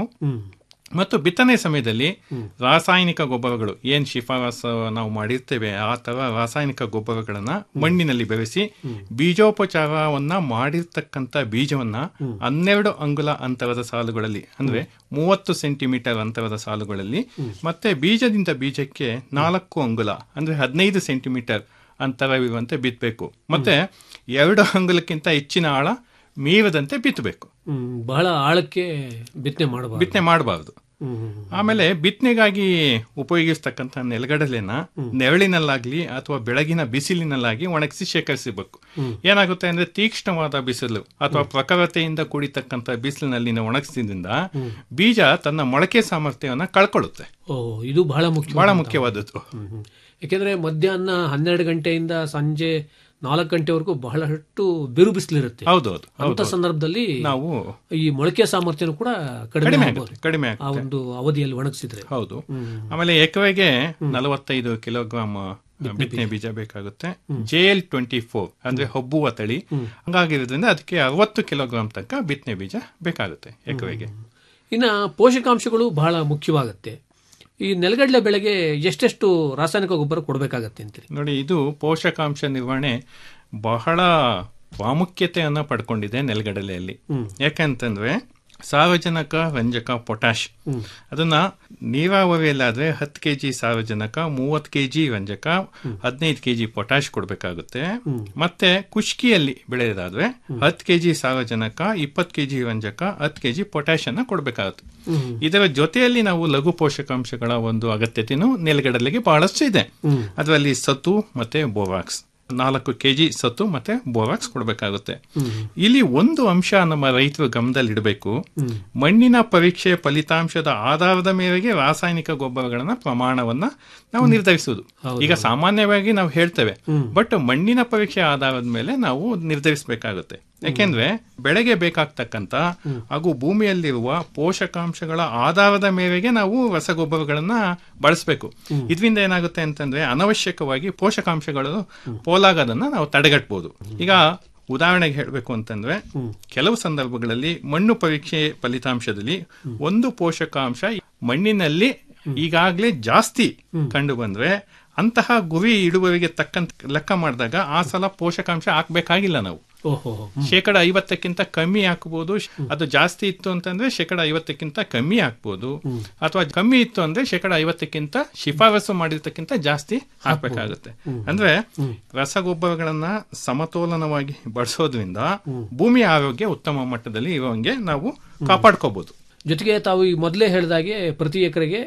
ಮತ್ತು ಬಿತ್ತನೆ ಸಮಯದಲ್ಲಿ ರಾಸಾಯನಿಕ ಗೊಬ್ಬರಗಳು ಏನ್ ಶಿಫಾರಸು ನಾವು ಮಾಡಿರ್ತೇವೆ ಆ ತರ ರಾಸಾಯನಿಕ ಗೊಬ್ಬರಗಳನ್ನ ಮಣ್ಣಿನಲ್ಲಿ ಬೆರೆಸಿ ಬೀಜೋಪಚಾರವನ್ನ ಮಾಡಿರ್ತಕ್ಕಂಥ ಬೀಜವನ್ನ ಹನ್ನೆರಡು ಅಂಗುಲ ಅಂತರದ ಸಾಲುಗಳಲ್ಲಿ ಅಂದ್ರೆ ಮೂವತ್ತು ಸೆಂಟಿಮೀಟರ್ ಅಂತರದ ಸಾಲುಗಳಲ್ಲಿ ಮತ್ತೆ ಬೀಜದಿಂದ ಬೀಜಕ್ಕೆ ನಾಲ್ಕು ಅಂಗುಲ ಅಂದ್ರೆ ಹದಿನೈದು ಸೆಂಟಿಮೀಟರ್ ಅಂತರವಿರುವಂತೆ ಬಿತ್ತಬೇಕು ಮತ್ತೆ ಎರಡು ಅಂಗುಲಕ್ಕಿಂತ ಹೆಚ್ಚಿನ ಆಳ ಮೀರದಂತೆ ಬಿತ್ತಬೇಕು ಹ್ಮ್, ಬಹಳ ಆಳಕ್ಕೆ ಬಿತ್ತನೆ ಮಾಡಬಾರ್ದು ಬಿತ್ತನೆ ಮಾಡಬಾರ್ದು ಆಮೇಲೆ ಬಿತ್ತನೆಗಾಗಿ ಉಪಯೋಗಿಸ್ತಕ್ಕಂಥ ನೆಲಗಡಲೆನ ನೆರಳಿನಲ್ಲಾಗ್ಲಿ ಅಥವಾ ಬೆಳಗಿನ ಬಿಸಿಲಿನಲ್ಲಾಗಿ ಒಣಗಿಸಿ ಶೇಖರಿಸಬೇಕು ಏನಾಗುತ್ತೆ ಅಂದ್ರೆ ತೀಕ್ಷ್ಣವಾದ ಬಿಸಿಲು ಅಥವಾ ಪ್ರಖರತೆಯಿಂದ ಕೂಡಿತಕ್ಕಂಥ ಬಿಸಿಲಿನಲ್ಲಿ ಒಣಗಿಸಿದ್ರಿಂದ ಬೀಜ ತನ್ನ ಮೊಳಕೆ ಸಾಮರ್ಥ್ಯವನ್ನ ಕಳ್ಕೊಳ್ಳುತ್ತೆ ಓ ಇದು ಬಹಳ ಮುಖ್ಯ ಬಹಳ ಮುಖ್ಯವಾದದ್ದು ಯಾಕೆಂದ್ರೆ ಮಧ್ಯಾಹ್ನ ಹನ್ನೆರಡು ಗಂಟೆಯಿಂದ ಸಂಜೆ ನಾಲ್ಕು ಗಂಟೆವರೆಗೂ ಬಹಳಷ್ಟು ಬಿರು ಬಿಸಿಲಿರುತ್ತೆ ಹೌದೌದು ಅಂತ ಹೌದು. ಸಂದರ್ಭದಲ್ಲಿ ನಾವು ಈ ಮೊಳಕೆ ಸಾಮರ್ಥ್ಯನೂ ಕೂಡ ಕಡಿಮೆ ಕಡಿಮೆ ಆಗ್ಬೋದು. ಆಗುತ್ತೆ ಕಡಿಮೆ ಆ ಆಗುತ್ತೆ ಒಂದು ಅವಧಿಯಲ್ಲಿ ಒಣಗಿಸಿದ್ರೆ ಹೌದು ಆಮೇಲೆ ಎಕರೆಗೆ ನಲವತ್ತೈದು ಕಿಲೋಗ್ರಾಮ್ ಬಿತ್ತನೆ ಬೀಜ ಬೇಕಾಗುತ್ತೆ ಜೆ ಎಲ್ ಟ್ವೆಂಟಿ ಫೋರ್ ಅಂದ್ರೆ ಹಬ್ಬುವ ತಳಿ ಹಂಗಾಗಿರೋದ್ರಿಂದ ಅದಕ್ಕೆ ಅರವತ್ತು ಕಿಲೋಗ್ರಾಮ್ ತನಕ ಬಿತ್ತನೆ ಬೀಜ ಬೇಕಾಗುತ್ತೆ ಎಕರೆಗೆ ಇನ್ನ ಪೋಷಕಾಂಶಗಳು ಬಹಳ ಮುಖ್ಯವಾಗುತ್ತೆ ಈ ನೆಲಗಡಲೆ ಬೆಳೆಗೆ ಎಷ್ಟೆಷ್ಟು ರಾಸಾಯನಿಕ ಗೊಬ್ಬರ ಕೊಡಬೇಕಾಗತ್ತೆ ಅಂತೀರಿ ನೋಡಿ ಇದು ಪೋಷಕಾಂಶ ನಿರ್ವಹಣೆ ಬಹಳ ಪ್ರಾಮುಖ್ಯತೆಯನ್ನ ಪಡ್ಕೊಂಡಿದೆ ನೆಲಗಡಲೆಯಲ್ಲಿ ಯಾಕಂತಂದ್ರೆ ಸಾರಜನಕ ರಂಜಕ ಪೊಟ್ಯಾಶ್ ಅದನ್ನ ನೀರಾವರಿಯಲ್ಲಾದ್ರೆ ಹತ್ತು ಕೆ ಜಿ ಸಾರಜನಕ ಮೂವತ್ತು ಕೆ ಜಿ ರಂಜಕ ಹದಿನೈದು ಕೆ ಜಿ ಪೊಟ್ಯಾಶ್ ಕೊಡಬೇಕಾಗುತ್ತೆ ಮತ್ತೆ ಕುಷ್ಕಿಯಲ್ಲಿ ಬೆಳೆಯೋದಾದ್ರೆ ಹತ್ತು ಕೆ ಜಿ ಸಾರಜನಕ ಇಪ್ಪತ್ತು ಕೆ ಜಿ ರಂಜಕ ಹತ್ತು ಕೆ ಜಿ ಪೊಟ್ಯಾಶ್ ಅನ್ನ ಕೊಡಬೇಕಾಗುತ್ತೆ ಇದರ ಜೊತೆಯಲ್ಲಿ ನಾವು ಲಘು ಪೋಷಕಾಂಶಗಳ ಒಂದು ಅಗತ್ಯತೆಯೂ ನೆಲಗಡಲೆಗೆ ಬಹಳಷ್ಟು ಇದೆ ಅದರಲ್ಲಿ ಸತು ಮತ್ತೆ ಬೋವಾಕ್ಸ್ ನಾಲ್ಕು ಕೆಜಿ ಸತ್ತು ಮತ್ತೆ ಬೋರಾಕ್ಸ್ ಕೊಡಬೇಕಾಗುತ್ತೆ ಇಲ್ಲಿ ಒಂದು ಅಂಶ ನಮ್ಮ ರೈತರು ಗಮನದಲ್ಲಿಡಬೇಕು ಮಣ್ಣಿನ ಪರೀಕ್ಷೆ ಫಲಿತಾಂಶದ ಆಧಾರದ ಮೇರೆಗೆ ರಾಸಾಯನಿಕ ಗೊಬ್ಬರಗಳನ್ನ ಪ್ರಮಾಣವನ್ನ ನಾವು ನಿರ್ಧರಿಸುವುದು ಈಗ ಸಾಮಾನ್ಯವಾಗಿ ನಾವು ಹೇಳ್ತೇವೆ ಬಟ್ ಮಣ್ಣಿನ ಪರೀಕ್ಷೆ ಆಧಾರದ ಮೇಲೆ ನಾವು ನಿರ್ಧರಿಸಬೇಕಾಗುತ್ತೆ ಯಾಕೆಂದ್ರೆ ಬೆಳೆಗೆ ಬೇಕಾಗ್ತಕ್ಕಂತ ಹಾಗೂ ಭೂಮಿಯಲ್ಲಿರುವ ಪೋಷಕಾಂಶಗಳ ಆಧಾರದ ಮೇರೆಗೆ ನಾವು ರಸಗೊಬ್ಬರಗಳನ್ನ ಬಳಸಬೇಕು ಇದರಿಂದ ಏನಾಗುತ್ತೆ ಅಂತಂದ್ರೆ ಅನವಶ್ಯಕವಾಗಿ ಪೋಷಕಾಂಶಗಳು ಪೋಲಾಗೋದನ್ನ ನಾವು ತಡೆಗಟ್ಟಬಹುದು ಈಗ ಉದಾಹರಣೆಗೆ ಹೇಳಬೇಕು ಅಂತಂದ್ರೆ ಕೆಲವು ಸಂದರ್ಭಗಳಲ್ಲಿ ಮಣ್ಣು ಪರೀಕ್ಷೆ ಫಲಿತಾಂಶದಲ್ಲಿ ಒಂದು ಪೋಷಕಾಂಶ ಮಣ್ಣಿನಲ್ಲಿ ಈಗಾಗಲೇ ಜಾಸ್ತಿ ಕಂಡು ಬಂದ್ರೆ ಅಂತಹ ಗುರಿ ಇಳುವರಿಗೆ ತಕ್ಕಂತ ಲೆಕ್ಕ ಮಾಡಿದಾಗ ಆ ಸಲ ಪೋಷಕಾಂಶ ಹಾಕ್ಬೇಕಾಗಿಲ್ಲ ನಾವು ಓಹೋ ಶೇಕಡ ಐವತ್ತಕ್ಕಿಂತ ಕಮ್ಮಿ ಹಾಕ್ಬೋದು ಅದು ಜಾಸ್ತಿ ಇತ್ತು ಅಂತಂದ್ರೆ ಶೇಕಡ ಐವತ್ತಕ್ಕಿಂತ ಕಮ್ಮಿ ಹಾಕ್ಬೋದು ಅಥವಾ ಕಮ್ಮಿ ಇತ್ತು ಅಂದ್ರೆ ಶೇಕಡ ಐವತ್ತಕ್ಕಿಂತ ಶಿಫಾರಸು ಮಾಡಿರ್ತಕ್ಕಿಂತ ಜಾಸ್ತಿ ಹಾಕ್ಬೇಕಾಗುತ್ತೆ ಅಂದ್ರೆ ರಸಗೊಬ್ಬರಗಳನ್ನ ಸಮತೋಲನವಾಗಿ ಬಳಸೋದ್ರಿಂದ ಭೂಮಿಯ ಆರೋಗ್ಯ ಉತ್ತಮ ಮಟ್ಟದಲ್ಲಿ ಇರುವಂಗೆ ನಾವು ಕಾಪಾಡ್ಕೋಬಹುದು ಜೊತೆಗೆ ತಾವು ಈ ಮೊದಲೇ ಹೇಳಿದಾಗೆ ಪ್ರತಿ ಎಕರೆಗೆ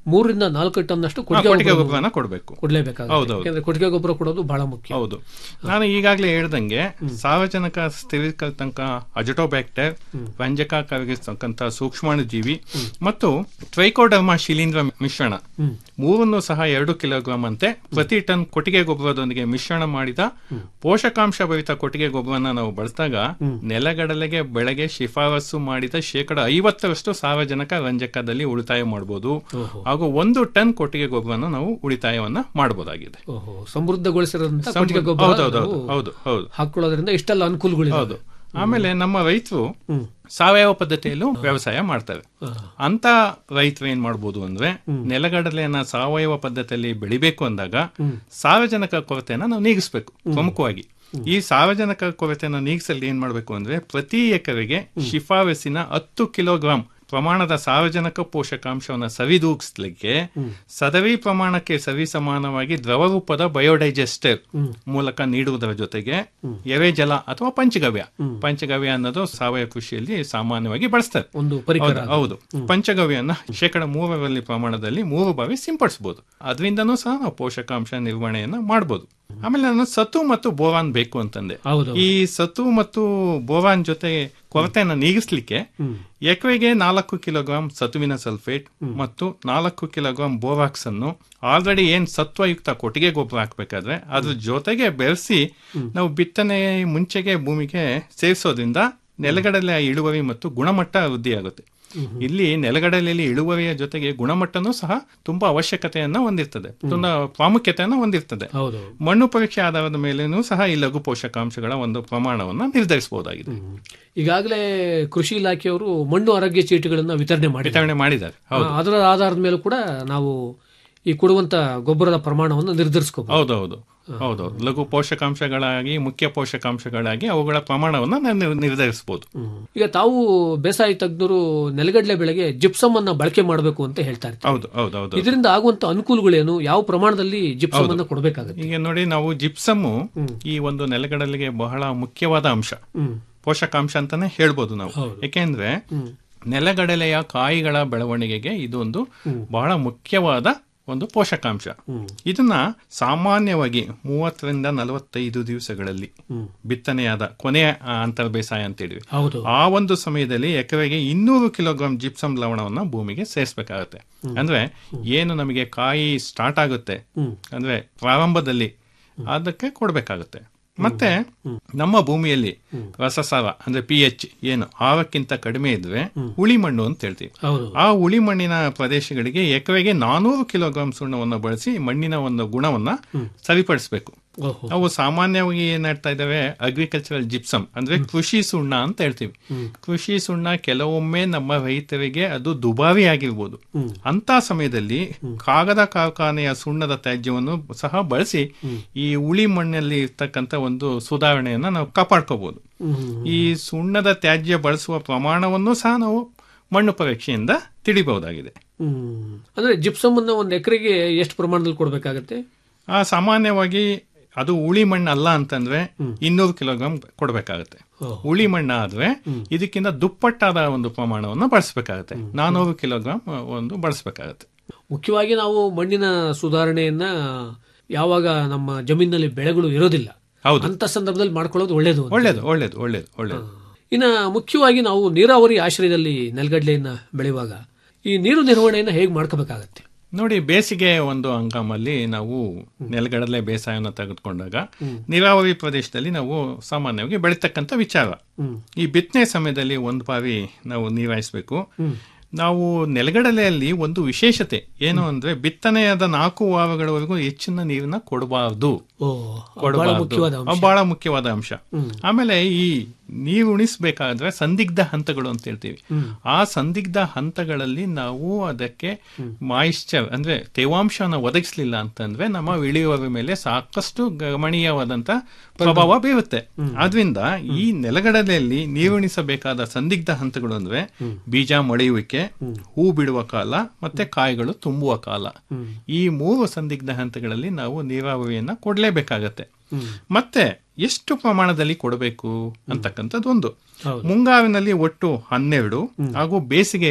ಮೂರರಿಂದ ನಾಲ್ಕು ಟನ್ ಅಷ್ಟು ಹಾ, ಕೊಟ್ಟಿಗೆ ಕೊಟ್ಟಿಗೆ ಗೊಬ್ಬರನ ಕೊಡಬೇಕು ಕೊಡ್ಲೇಬೇಕಾಗುತ್ತೆ ಹೌದೌದು. ಯಾಕಂದ್ರೆ ಕೊಟ್ಟಿಗೆ ಗೊಬ್ಬರ ಕೊಡೋದು ಬಹಳ ಮುಖ್ಯ ಹೌದು ನಾನು ಈಗಾಗಲೇ ಹೇಳ್ದಂಗೆ ಸಾರ್ವಜನಿಕ ಸ್ಥಿರೀಕರಿತಂಕ ಅಜಟೋಬ್ಯಾಕ್ಟರ್ ರಂಜಕ ಕರಗಿಸ್ತಕ್ಕಂಥ ಸೂಕ್ಷ್ಮಾಣುಜೀವಿ ಮತ್ತು ಟ್ರೈಕೋಡರ್ಮಾ ಶಿಲೀಂಧ್ರ ಮಿಶ್ರಣ ಮೂರನ್ನು ಸಹ ಎರಡು ಕಿಲೋಗ್ರಾಂ ಅಂತೆ ಪ್ರತಿ ಟನ್ ಕೊಟ್ಟಿಗೆ ಗೊಬ್ಬರದೊಂದಿಗೆ ಮಿಶ್ರಣ ಮಾಡಿದ ಪೋಷಕಾಂಶ ಭರಿತ ಕೊಟ್ಟಿಗೆ ಗೊಬ್ಬರನ ನಾವು ಬಳಸಿದಾಗ ನೆಲಗಡಲೆಗೆ ಬೆಳೆಗೆ ಶಿಫಾರಸು ಮಾಡಿದ ಶೇಕಡ ಐವತ್ತರಷ್ಟು ಸಾರ್ವಜನಿಕ ರಂಜಕದಲ್ಲಿ ಉಳಿತಾಯ ಮಾಡಬಹುದು ಹಾಗೂ ಒಂದು ಟನ್ ಕೊಟ್ಟಿಗೆ ಗೊಬ್ಬರನ ನಾವು ಉಳಿತಾಯವನ್ನ ಮಾಡಬಹುದಾಗಿದೆ ಓಹೋ ಸಮೃದ್ಧಗೊಳಿಸಿರೋಂಥ ಸಮೃದ್ಧ- ಕೊಟ್ಟಿಗೆ ಗೊಬ್ಬರ ಹೌದೌದು, ನಾವು ಹೌದು, ಹೌದು. ಹಾಕೊಳ್ಳೋದ್ರಿಂದ ಇಷ್ಟೆಲ್ಲ ಅನುಕೂಲಗಳಿವೆ ಹೌದು ಆಮೇಲೆ ನಮ್ಮ ರೈತರು ಸಾವಯವ ಪದ್ಧತಿಯಲ್ಲೂ ವ್ಯವಸಾಯ ಮಾಡ್ತಾರೆ ಅಂತ ರೈತರು ಏನ್ ಮಾಡ್ಬೋದು ಅಂದ್ರೆ ನೆಲಗಡಲೆಯನ್ನ ಸಾವಯವ ಪದ್ಧತಿಯಲ್ಲಿ ಬೆಳಿಬೇಕು ಅಂದಾಗ ಸಾರ್ವಜನಿಕ ಕೊರತೆಯನ್ನ ನಾವು ನೀಗಿಸ್ಬೇಕು ಪ್ರಮುಖವಾಗಿ ಈ ಸಾರ್ವಜನಿಕ ಕೊರತೆಯನ್ನು ನೀಗಿಸಲು ಏನ್ ಮಾಡ್ಬೇಕು ಅಂದ್ರೆ ಪ್ರತಿ ಎಕರೆಗೆ ಶಿಫಾರಸಿನ ಹತ್ತು ಕಿಲೋಗ್ರಾಂ ಪ್ರಮಾಣದ ಸಾರ್ವಜನಿಕ ಪೋಷಕಾಂಶವನ್ನು ಸರಿದೂಗಿಸ್ಲಿಕ್ಕೆ ಸದರಿ ಪ್ರಮಾಣಕ್ಕೆ ಸರಿ ಸಮಾನವಾಗಿ ದ್ರವ ರೂಪದ ಬಯೋಡೈಜೆಸ್ಟರ್ ಮೂಲಕ ನೀಡುವುದರ ಜೊತೆಗೆ ಎರೆಜಲ ಅಥವಾ ಪಂಚಗವ್ಯ ಪಂಚಗವ್ಯ ಅನ್ನೋದು ಸಾವಯವ ಕೃಷಿಯಲ್ಲಿ ಸಾಮಾನ್ಯವಾಗಿ ಬಳಸ್ತಾರೆ ಒಂದು ಪರಿಕರ ಹೌದು, ಹೌದು ಪಂಚಗವ್ಯನ ಶೇಕಡ ಮೂರರಲ್ಲಿ ಪ್ರಮಾಣದಲ್ಲಿ ಮೂರು ಬಾರಿ ಸಿಂಪಡಿಸಬಹುದು ಅದರಿಂದನೂ ಸಹ ನಾವು ಪೋಷಕಾಂಶ ನಿರ್ವಹಣೆಯನ್ನ ಮಾಡಬಹುದು ಆಮೇಲೆ ನಾನು ಸತು ಮತ್ತು ಬೋರಾನ್ ಬೇಕು ಅಂತಂದೆ ಹೌದು. ಈ ಸತು ಮತ್ತು ಬೋರಾನ್ ಜೊತೆ ಕೊರತೆಯನ್ನು ನೀಗಿಸ್ಲಿಕ್ಕೆ ಎಕರೆಗೆ ನಾಲ್ಕು ಕಿಲೋಗ್ರಾಂ ಸತುವಿನ ಸಲ್ಫೇಟ್ ಮತ್ತು ನಾಲ್ಕು ಕಿಲೋಗ್ರಾಂ ಬೋರಾಕ್ಸ್ ಅನ್ನು ಆಲ್ರೆಡಿ ಏನ್ ಸತ್ವಯುಕ್ತ ಕೊಟ್ಟಿಗೆ ಗೊಬ್ಬರ ಹಾಕ್ಬೇಕಾದ್ರೆ ಅದ್ರ ಜೊತೆಗೆ ಬೆರೆಸಿ ನಾವು ಬಿತ್ತನೆ ಮುಂಚೆಗೆ ಭೂಮಿಗೆ ಸೇರಿಸೋದ್ರಿಂದ ನೆಲಗಡಲೆ ಇಳುವರಿ ಮತ್ತು ಗುಣಮಟ್ಟ ವೃದ್ಧಿಯಾಗುತ್ತೆ ಇಲ್ಲಿ ನೆಲಗಡಲೆಯಲ್ಲಿ ಇಳುವರಿಯ ಜೊತೆಗೆ ಗುಣಮಟ್ಟನೂ ಸಹ ತುಂಬಾ ಅವಶ್ಯಕತೆಯನ್ನ ಹೊಂದಿರ್ತದೆ ತುಂಬಾ ಪ್ರಾಮುಖ್ಯತೆಯನ್ನ ಹೊಂದಿರ್ತದೆ ಹೌದು ಮಣ್ಣು ಪರೀಕ್ಷೆ ಆಧಾರದ ಮೇಲೇನೂ ಸಹ ಈ ಲಘು ಪೋಷಕಾಂಶಗಳ ಒಂದು ಪ್ರಮಾಣವನ್ನ ನಿರ್ಧರಿಸಬಹುದಾಗಿದೆ ಈಗಾಗಲೇ ಕೃಷಿ ಇಲಾಖೆಯವರು ಮಣ್ಣು ಆರೋಗ್ಯ ಚೀಟಿಗಳನ್ನ ವಿತರಣೆ ಮಾಡಿ ವಿತರಣೆ ಮಾಡಿದ್ದಾರೆ ಹೌದು ಅದರ ಆಧಾರದ ಮೇಲೂ ಕೂಡ ನಾವು ಈ ಕೊಡುವಂತ ಗೊಬ್ಬರದ ಪ್ರಮಾಣವನ್ನು ನಿರ್ಧರಿಸ್ಕೋಬಹುದು ಹೌದೌದು ಹೌದೌದು ಲಘು ಪೋಷಕಾಂಶಗಳಾಗಿ ಮುಖ್ಯ ಪೋಷಕಾಂಶಗಳಾಗಿ ಅವುಗಳ ಪ್ರಮಾಣವನ್ನ ನಾವು ನಿರ್ಧರಿಸಬಹುದು ಈಗ ತಾವು ಬೇಸಾಯ ತಜ್ಞರು ನೆಲಗಡಲೆ ಬೆಳೆಗೆ ಜಿಪ್ಸಮ್ ಅನ್ನ ಬಳಕೆ ಮಾಡಬೇಕು ಅಂತ ಹೇಳ್ತಾ ಇರ್ತಾರೆ ಹೌದು ಹೌದು ಹೌದು ಇದರಿಂದ ಆಗುವಂತ ಅನುಕೂಲಗಳೇನು ಯಾವ ಪ್ರಮಾಣದಲ್ಲಿ ಜಿಪ್ಸಮ್ ಹೌದು. ಅನ್ನ ಕೊಡಬೇಕಾಗುತ್ತೆ ಈಗ ನೋಡಿ ನಾವು ಜಿಪ್ಸಮ್ಮು ಈ ಒಂದು ನೆಲಗಡಲೆಗೆ ಬಹಳ ಮುಖ್ಯವಾದ ಅಂಶ ಪೋಷಕಾಂಶ ಅಂತಾನೆ ಹೇಳ್ಬೋದು ನಾವು ಯಾಕೆಂದ್ರೆ ನೆಲಗಡಲೆಯ ಕಾಯಿಗಳ ಬೆಳವಣಿಗೆಗೆ ಇದೊಂದು ಬಹಳ ಮುಖ್ಯವಾದ ಒಂದು ಪೋಷಕಾಂಶ ಇದನ್ನ ಸಾಮಾನ್ಯವಾಗಿ ಮೂವತ್ತರಿಂದ ನಲವತ್ತೈದು ದಿವಸಗಳಲ್ಲಿ ಬಿತ್ತನೆಯಾದ ಕೊನೆಯ ಆ, ಅಂತರ್ ಬೇಸಾಯ ಅಂತ ಹೇಳಿವಿ ಹೌದು ಆ ಒಂದು ಸಮಯದಲ್ಲಿ ಎಕರೆಗೆ ಇನ್ನೂರು ಕಿಲೋಗ್ರಾಂ ಜಿಪ್ಸಮ್ ಲವಣವನ್ನ ಭೂಮಿಗೆ ಸೇರಿಸಬೇಕಾಗುತ್ತೆ ಅಂದ್ರೆ ಏನು ನಮಗೆ ಕಾಯಿ ಸ್ಟಾರ್ಟ್ ಆಗುತ್ತೆ ಅಂದ್ರೆ ಪ್ರಾರಂಭದಲ್ಲಿ ಅದಕ್ಕೆ ಕೊಡಬೇಕಾಗುತ್ತೆ ಮತ್ತೆ ನಮ್ಮ ಭೂಮಿಯಲ್ಲಿ ರಸಸಾರ ಅಂದ್ರೆ ಪಿ ಎಚ್ ಏನು ಆರಕ್ಕಿಂತ ಕಡಿಮೆ ಇದ್ರೆ ಉಳಿ ಮಣ್ಣು ಅಂತ ಹೇಳ್ತೀವಿ ಹೌದು ಆ ಉಳಿ ಮಣ್ಣಿನ ಪ್ರದೇಶಗಳಿಗೆ ಎಕರೆಗೆ ನಾನೂರು ಕಿಲೋಗ್ರಾಂ ಸುಣ್ಣವನ್ನು ಬಳಸಿ ಮಣ್ಣಿನ ಒಂದು ಗುಣವನ್ನ ಸರಿಪಡಿಸಬೇಕು ಓಹೋ. ನಾವು ಸಾಮಾನ್ಯವಾಗಿ ಏನ್ ಹೇಳ್ತಾ ಇದ್ದಾವೆ ಅಗ್ರಿಕಲ್ಚರಲ್ ಜಿಪ್ಸಮ್ ಅಂದ್ರೆ ಕೃಷಿ ಸುಣ್ಣ ಅಂತ ಹೇಳ್ತೀವಿ ಕೃಷಿ ಸುಣ್ಣ ಕೆಲವೊಮ್ಮೆ ನಮ್ಮ ರೈತರಿಗೆ ಅದು ದುಬಾರಿ ಆಗಿರ್ಬೋದು ಅಂತ ಸಮಯದಲ್ಲಿ ಕಾಗದ ಕಾರ್ಖಾನೆಯ ಸುಣ್ಣದ ತ್ಯಾಜ್ಯವನ್ನು ಸಹ ಬಳಸಿ ಈ ಉಳಿ ಮಣ್ಣಲ್ಲಿ ಇರ್ತಕ್ಕಂಥ ಒಂದು ಸುಧಾರಣೆಯನ್ನ ನಾವು ಕಾಪಾಡ್ಕೋಬಹುದು ಈ ಸುಣ್ಣದ ತ್ಯಾಜ್ಯ ಬಳಸುವ ಪ್ರಮಾಣವನ್ನು ಸಹ ನಾವು ಮಣ್ಣು ಪರೀಕ್ಷೆಯಿಂದ ತಿಳಿಬಹುದಾಗಿದೆ ಹ್ಮ್ ಅಂದ್ರೆ ಜಿಪ್ಸಮ್ ಅನ್ನ ಒಂದು ಎಕರೆಗೆ ಎಷ್ಟು ಪ್ರಮಾಣದಲ್ಲಿ ಕೊಡಬೇಕಾಗತ್ತೆ ಆ ಸಾಮಾನ್ಯವಾಗಿ ಅದು ಉಳಿ ಮಣ್ಣು ಅಲ್ಲ ಅಂತಂದ್ರೆ ಇನ್ನೂರು ಕಿಲೋಗ್ರಾಂ ಕೊಡಬೇಕಾಗುತ್ತೆ ಉಳಿ ಮಣ್ಣು ಆದ್ರೆ ಇದಕ್ಕಿಂತ ದುಪ್ಪಟ್ಟಾದ ಒಂದು ಪ್ರಮಾಣವನ್ನು ಬಳಸಬೇಕಾಗುತ್ತೆ ನಾನೂರು ಕಿಲೋಗ್ರಾಂ ಒಂದು ಬಳಸಬೇಕಾಗುತ್ತೆ ಮುಖ್ಯವಾಗಿ ನಾವು ಮಣ್ಣಿನ ಸುಧಾರಣೆಯನ್ನ ಯಾವಾಗ ನಮ್ಮ ಜಮೀನಿನಲ್ಲಿ ಬೆಳೆಗಳು ಇರೋದಿಲ್ಲ ಹೌದು. ಅಂತ ಸಂದರ್ಭದಲ್ಲಿ ಮಾಡ್ಕೊಳ್ಳೋದು ಒಳ್ಳೇದು ಅಂತ. ಒಳ್ಳೇದು ಒಳ್ಳೇದು ಒಳ್ಳೇದು ಒಳ್ಳೇದು ಇನ್ನ ಮುಖ್ಯವಾಗಿ ನಾವು ನೀರಾವರಿ ಆಶ್ರಯದಲ್ಲಿ ನೆಲಗಡಲೆಯನ್ನ ಬೆಳೆಯುವಾಗ ಈ ನೀರು ನಿರ್ವಹಣೆಯನ್ನ ಹೇಗೆ ಮಾಡ್ಕೋಬೇಕಾಗತ್ತೆ ನೋಡಿ ಬೇಸಿಗೆ ಒಂದು ಹಂಗಾಮಲ್ಲಿ ನಾವು ನೆಲಗಡಲೆ ಬೇಸಾಯವನ್ನು ತೆಗೆದುಕೊಂಡಾಗ ನೀರಾವರಿ ಪ್ರದೇಶದಲ್ಲಿ ನಾವು ಸಾಮಾನ್ಯವಾಗಿ ಬೆಳೀತಕ್ಕಂಥ ವಿಚಾರ ಈ ಬಿತ್ತನೆ ಸಮಯದಲ್ಲಿ ಒಂದು ಬಾರಿ ನಾವು ನೀರಾಯಿಸಬೇಕು ನಾವು ನೆಲಗಡಲೆಯಲ್ಲಿ ಒಂದು ವಿಶೇಷತೆ ಏನು ಅಂದ್ರೆ ಬಿತ್ತನೆಯಾದ ನಾಲ್ಕು ವಾರಗಳವರೆಗೂ ಹೆಚ್ಚಿನ ನೀರನ್ನ ಕೊಡಬಾರ್ದು ಓ ಬಹಳ ಮುಖ್ಯವಾದ ಅಂಶ. ಅದು ಬಹಳ ಮುಖ್ಯವಾದ ಅಂಶ ಆಮೇಲೆ ಈ ನೀರು ಉಣಿಸ್ಬೇಕಾದ್ರೆ ಸಂದಿಗ್ಧ ಹಂತಗಳು ಅಂತ ಹೇಳ್ತೀವಿ ಆ ಸಂದಿಗ್ಧ ಹಂತಗಳಲ್ಲಿ ನಾವು ಅದಕ್ಕೆ ಮಾಯಿಶ್ಚರ್ ಅಂದ್ರೆ ತೇವಾಂಶನ ಒದಗಿಸ್ಲಿಲ್ಲ ಅಂತಂದ್ರೆ ನಮ್ಮ ಇಳಿಯುವ ಮೇಲೆ ಸಾಕಷ್ಟು ಗಮನೀಯವಾದಂತ ಪ್ರಭಾವ ಬೀರುತ್ತೆ ಆದ್ರಿಂದ ಈ ನೆಲಗಡಲೆಯಲ್ಲಿ ನೀರುಣಿಸಬೇಕಾದ ಸಂದಿಗ್ಧ ಹಂತಗಳು ಅಂದ್ರೆ ಬೀಜ ಮೊಳೆಯುವಿಕೆ ಹೂ ಬಿಡುವ ಕಾಲ ಮತ್ತೆ ಕಾಯಿಗಳು ತುಂಬುವ ಕಾಲ ಈ ಮೂರು ಸಂದಿಗ್ಧ ಹಂತಗಳಲ್ಲಿ ನಾವು ನೀರಾವರಿಯನ್ನ ಕೊಡ್ಲೇಬೇಕಾಗತ್ತೆ ಮತ್ತೆ ಎಷ್ಟು ಪ್ರಮಾಣದಲ್ಲಿ ಕೊಡಬೇಕು ಅಂತಕ್ಕಂಥದ್ದು ಒಂದು ಮುಂಗಾರಿನಲ್ಲಿ ಒಟ್ಟು ಹನ್ನೆರಡು ಹಾಗೂ ಬೇಸಿಗೆಯಲ್ಲಿ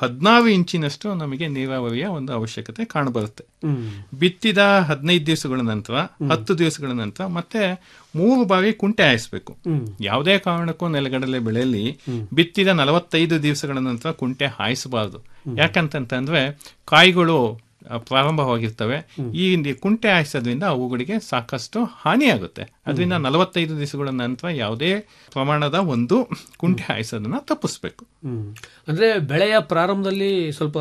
ಹದಿನಾರು ಇಂಚಿನಷ್ಟು ನಮಗೆ ನೀರಾವರಿಯ ಒಂದು ಅವಶ್ಯಕತೆ ಕಾಣಬರುತ್ತೆ ಬಿತ್ತಿದ ಹದಿನೈದು ದಿವಸಗಳ ನಂತರ ಹತ್ತು ದಿವಸಗಳ ನಂತರ ಮತ್ತೆ ಮೂರು ಬಾರಿ ಕುಂಟೆ ಹಾಯಿಸ್ಬೇಕು ಯಾವುದೇ ಕಾರಣಕ್ಕೂ ನೆಲಗಡಲೆ ಬೆಳೆಯಲ್ಲಿ ಬಿತ್ತಿದ ನಲವತ್ತೈದು ದಿವಸಗಳ ನಂತರ ಕುಂಟೆ ಹಾಯಿಸಬಾರದು ಯಾಕಂತಂತಂದ್ರೆ ಕಾಯಿಗಳು ಆ, ಪ್ರಾರಂಭವಾಗಿರ್ತವೆ ಈ ನಿ- ಕುಂಟೆ ಹಾಯಿಸೋದ್ರಿಂದ ಅವುಗಳಿಗೆ ಸಾಕಷ್ಟು ಹಾನಿಯಾಗುತ್ತೆ ಅದರಿಂದ ನಲವತ್ತೈದು ದಿವಸಗಳ ನಂತರ ಯಾವುದೇ ಪ್ರಮಾಣದ ಒಂದು ಕುಂಟೆ ಹಾಯಿಸೋದನ್ನ ತಪ್ಪಿಸ್ಬೇಕು ಹ್ಮ್. ಅಂದ್ರೆ ಬೆಳೆಯ ಪ್ರಾರಂಭದಲ್ಲಿ ಸ್ವಲ್ಪ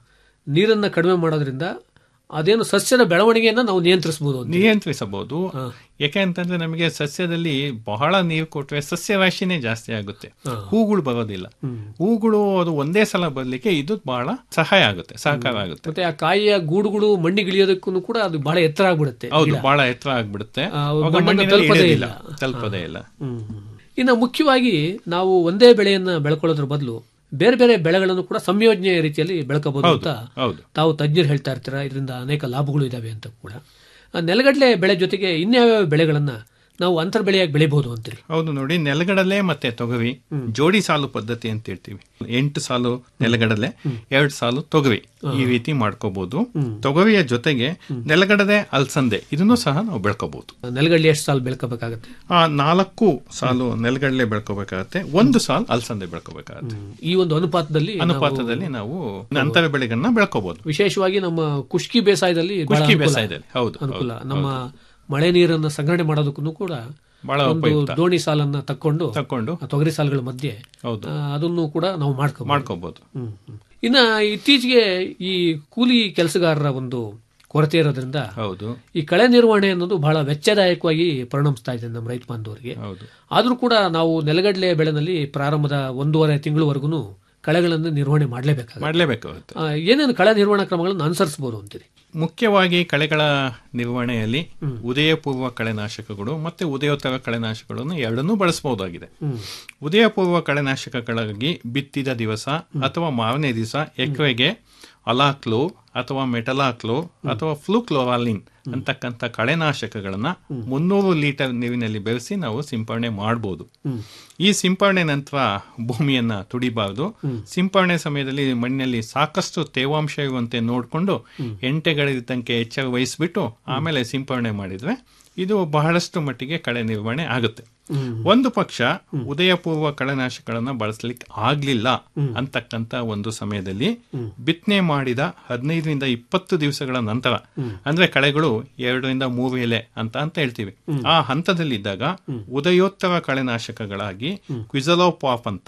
ನೀರನ್ನ ಕಡಿಮೆ ಮಾಡೋದ್ರಿಂದ ಅದೇನು ಸಸ್ಯದ ಬೆಳವಣಿಗೆಯನ್ನ ನಾವು ನಿಯಂತ್ರಿಸಬಹುದು ನಿಯಂತ್ರಿಸಬಹುದು ಯಾಕೆ ಅಂತಂದ್ರೆ ನಮಗೆ ಸಸ್ಯದಲ್ಲಿ ಬಹಳ ನೀರು ಕೊಟ್ರೆ ಸಸ್ಯ ರಾಶಿನೇ ಜಾಸ್ತಿ ಆಗುತ್ತೆ ಹೂಗಳು ಬರೋದಿಲ್ಲ ಹೂಗಳು ಅದು ಒಂದೇ ಸಲ ಬರ್ಲಿಕ್ಕೆ ಇದು ಬಹಳ ಸಹಾಯ ಆಗುತ್ತೆ ಸಹಕಾರ ಆಗುತ್ತೆ ಮತ್ತೆ ಆ ಕಾಯಿಯ ಗೂಡುಗಳು ಮಣ್ಣಿಗಿಳಿಯೋದಕ್ಕೂ ಕೂಡ ಅದು ಬಹಳ ಎತ್ತರ ಆಗ್ಬಿಡುತ್ತೆ ಹೌದು ಗಿಡ. ಬಹಳ ಎತ್ತರ ಆಗ್ಬಿಡುತ್ತೆ ಆ, ಅವಾಗ ಮಣ್ಣನ್ನ ಮಣ್ಣಿನಲ್ಲಿ ತಲುಪೋದೇ ಇಳಿಯೋದಿಲ್ಲ. ಇಲ್ಲ. ತಲುಪೋದೇ ಇಲ್ಲ ಹ್ಮ್. ಇನ್ನು ಮುಖ್ಯವಾಗಿ ನಾವು ಒಂದೇ ಬೆಳೆಯನ್ನ ಬೆಳ್ಕೊಳ್ಳೋದ್ರ ಬದಲು ಬೇರೆ ಬೇರೆ ಬೆಳೆಗಳನ್ನು ಕೂಡ ಸಂಯೋಜನೆಯ ರೀತಿಯಲ್ಲಿ ಬೆಳ್ಕೋಬಹುದು ಹೌದು, ಅಂತ ಹೌದು. ತಾವು ತಜ್ಞರು ಹೇಳ್ತಾ ಇರ್ತೀರಾ ಇದರಿಂದ ಅನೇಕ ಲಾಭಗಳು ಇದಾವೆ ಅಂತ ಕೂಡ ಆ ನೆಲಗಡಲೆ ಬೆಳೆ ಜೊತೆಗೆ ಇನ್ಯಾವ್ಯಾವ ಬೆಳೆಗಳನ್ನ ನಾವು ಅಂತರ್ ಬೆಳೆಯಾಗಿ ಬೆಳಿಬಹುದು ಅಂತೀರಿ ಹೌದು ನೋಡಿ ನೆಲಗಡಲೆ ಮತ್ತೆ ತೊಗರಿ ಜೋಡಿ ಸಾಲು ಪದ್ಧತಿ ಅಂತ ಹೇಳ್ತೀವಿ ಎಂಟು ಸಾಲು ನೆಲಗಡಲೆ ಎರಡು ಸಾಲು ತೊಗರಿ ಈ ರೀತಿ ಮಾಡ್ಕೋಬಹುದು ತೊಗರಿಯ ಜೊತೆಗೆ ನೆಲಗಡಲೆ ಅಲ್ಸಂದೆ ಇದನ್ನು ಸಹ ನಾವು ಬೆಳ್ಕೋಬಹುದು ನೆಲಗಡಲೆ ಎಷ್ಟು ಸಾಲು ಬೆಳ್ಕೋಬೇಕಾಗತ್ತೆ ಆ ನಾಲ್ಕು ಸಾಲು ನೆಲಗಡಲೆ ಬೆಳ್ಕೋಬೇಕಾಗತ್ತೆ ಒಂದು ಸಾಲು ಅಲ್ಸಂದೆ ಬೆಳ್ಕೋಬೇಕಾಗತ್ತೆ ಈ ಒಂದು ಅನುಪಾತದಲ್ಲಿ ನಾವು ಅನುಪಾತದಲ್ಲಿ ನಾವು ಅಂತರ ಬೆಳೆಗಳನ್ನ ಬೆಳ್ಕೋಬಹುದು ವಿಶೇಷವಾಗಿ ನಮ್ಮ ಕುಷ್ಕಿ ಬೇಸಾಯದಲ್ಲಿ ಬಹಳ ಕುಷ್ಕಿ ಅನುಕೂಲ. ಬೇಸಾಯದಲ್ಲಿ, ಹೌದು, ಅನುಕೂಲ ಹೌದು, ನಮ್ಮ ಮಳೆ ನೀರನ್ನು ಸಂಗ್ರಹಣೆ ಮಾಡೋದಕ್ಕೂ ಕೂಡ ಬಹಳ ಒಂದು ಉಪಯುಕ್ತ. ದೋಣಿ ಸಾಲನ್ನ ತಕ್ಕೊಂಡು ತಕ್ಕೊಂಡು ಆ ತೊಗರಿ ಸಾಲುಗಳ ಮಧ್ಯೆ ಹೌದು. ಆ, ಅದನ್ನು ಕೂಡ ನಾವು ಮಾಡ್ಕೊ ಮಾಡ್ಕೋಬಹುದು ಇನ್ನ ಇತ್ತೀಚೆಗೆ ಈ ಕೂಲಿ ಕೆಲಸಗಾರರ ಒಂದು ಕೊರತೆ ಇರೋದ್ರಿಂದ ಹೌದು ಈ ಕಳೆ ನಿರ್ವಹಣೆ ಅನ್ನೋದು ಬಹಳ ವೆಚ್ಚದಾಯಕವಾಗಿ ಪರಿಣಮಿಸ್ತಾ ಇದೆ ನಮ್ಮ ರೈತ ಬಾಂಧವರಿಗೆ ಹೌದು ಆದ್ರೂ ಕೂಡ ನಾವು ನೆಲಗಡಲೆ ಬೆಳೆನಲ್ಲಿ ಪ್ರಾರಂಭದ ಒಂದೂವರೆ ತಿಂಗಳವರೆಗೂ ಕಳೆಗಳನ್ನು ನಿರ್ವಹಣೆ ಮಾಡಲೇಬೇಕಾಗುತ್ತೆ ಮಾಡ್ಲೇಬೇಕಾಗುತ್ತೆ ಏನೇನು ಕಳೆ ನಿರ್ವಹಣಾ ಕ್ರಮಗಳನ್ನು ಅನುಸರಿಸಬಹುದು ಅಂತೀರಿ ಮುಖ್ಯವಾಗಿ ಕಳೆಗಳ ನಿರ್ವಹಣೆಯಲ್ಲಿ ಉದಯಪೂರ್ವ ಕಳೆನಾಶಕಗಳು ಮತ್ತೆ ಉದಯೋತ್ತರ ಕಳೆನಾಶಕಗಳನ್ನು ಎರಡನ್ನೂ ಬಳಸಬಹುದಾಗಿದೆ ಉದಯಪೂರ್ವ ಕಳೆನಾಶಕಗಳಾಗಿ ಬಿತ್ತಿದ ದಿವಸ ಅಥವಾ ಮಾರನೇ ದಿವಸ ಎಕರೆಗೆ ಅಲಾಕ್ಲೋ ಅಥವಾ ಮೆಟಲಾಕ್ಲೋ ಅಥವಾ ಫ್ಲೂಕ್ಲೋರಾಲಿನ್ ಅಂತಕ್ಕಂಥ ಕಳೆನಾಶಕಗಳನ್ನ ಮುನ್ನೂರು ಲೀಟರ್ ನೀರಿನಲ್ಲಿ ಬೆರೆಸಿ ನಾವು ಸಿಂಪರಣೆ ಮಾಡಬಹುದು ಈ ಸಿಂಪರಣೆ ನಂತರ ಭೂಮಿಯನ್ನ ತುಡಿಬಾರದು ಸಿಂಪರಣೆ ಸಮಯದಲ್ಲಿ ಮಣ್ಣಿನಲ್ಲಿ ಸಾಕಷ್ಟು ತೇವಾಂಶ ಇರುವಂತೆ ನೋಡಿಕೊಂಡು ಎಂಟೆಗಳಿದ್ದಂಗೆ ಎಚ್ಚರ ವಹಿಸ್ಬಿಟ್ಟು ಆಮೇಲೆ ಸಿಂಪರಣೆ ಮಾಡಿದ್ರೆ ಇದು ಬಹಳಷ್ಟು ಮಟ್ಟಿಗೆ ಕಳೆ ನಿರ್ವಹಣೆ ಆಗುತ್ತೆ ಒಂದು ಪಕ್ಷ ಉದಯಪೂರ್ವ ಕಳೆನಾಶಕಗಳನ್ನ ಬಳಸಲಿಕ್ಕೆ ಆಗ್ಲಿಲ್ಲ ಅಂತಕ್ಕಂತ ಒಂದು ಸಮಯದಲ್ಲಿ ಬಿತ್ತನೆ ಮಾಡಿದ ಹದಿನೈದರಿಂದ ಇಪ್ಪತ್ತು ದಿವಸಗಳ ನಂತರ ಅಂದ್ರೆ ಕಳೆಗಳು ಎರಡರಿಂದ ಮೂರು ಎಲೆ ಅಂತ ಅಂತ ಹೇಳ್ತೀವಿ ಆ ಹಂತದಲ್ಲಿದ್ದಾಗ ಉದಯೋತ್ತರ ಕಳೆನಾಶಕಗಳಾಗಿ ಕ್ವಿಜಲೋಪಾಪ್ ಅಂತ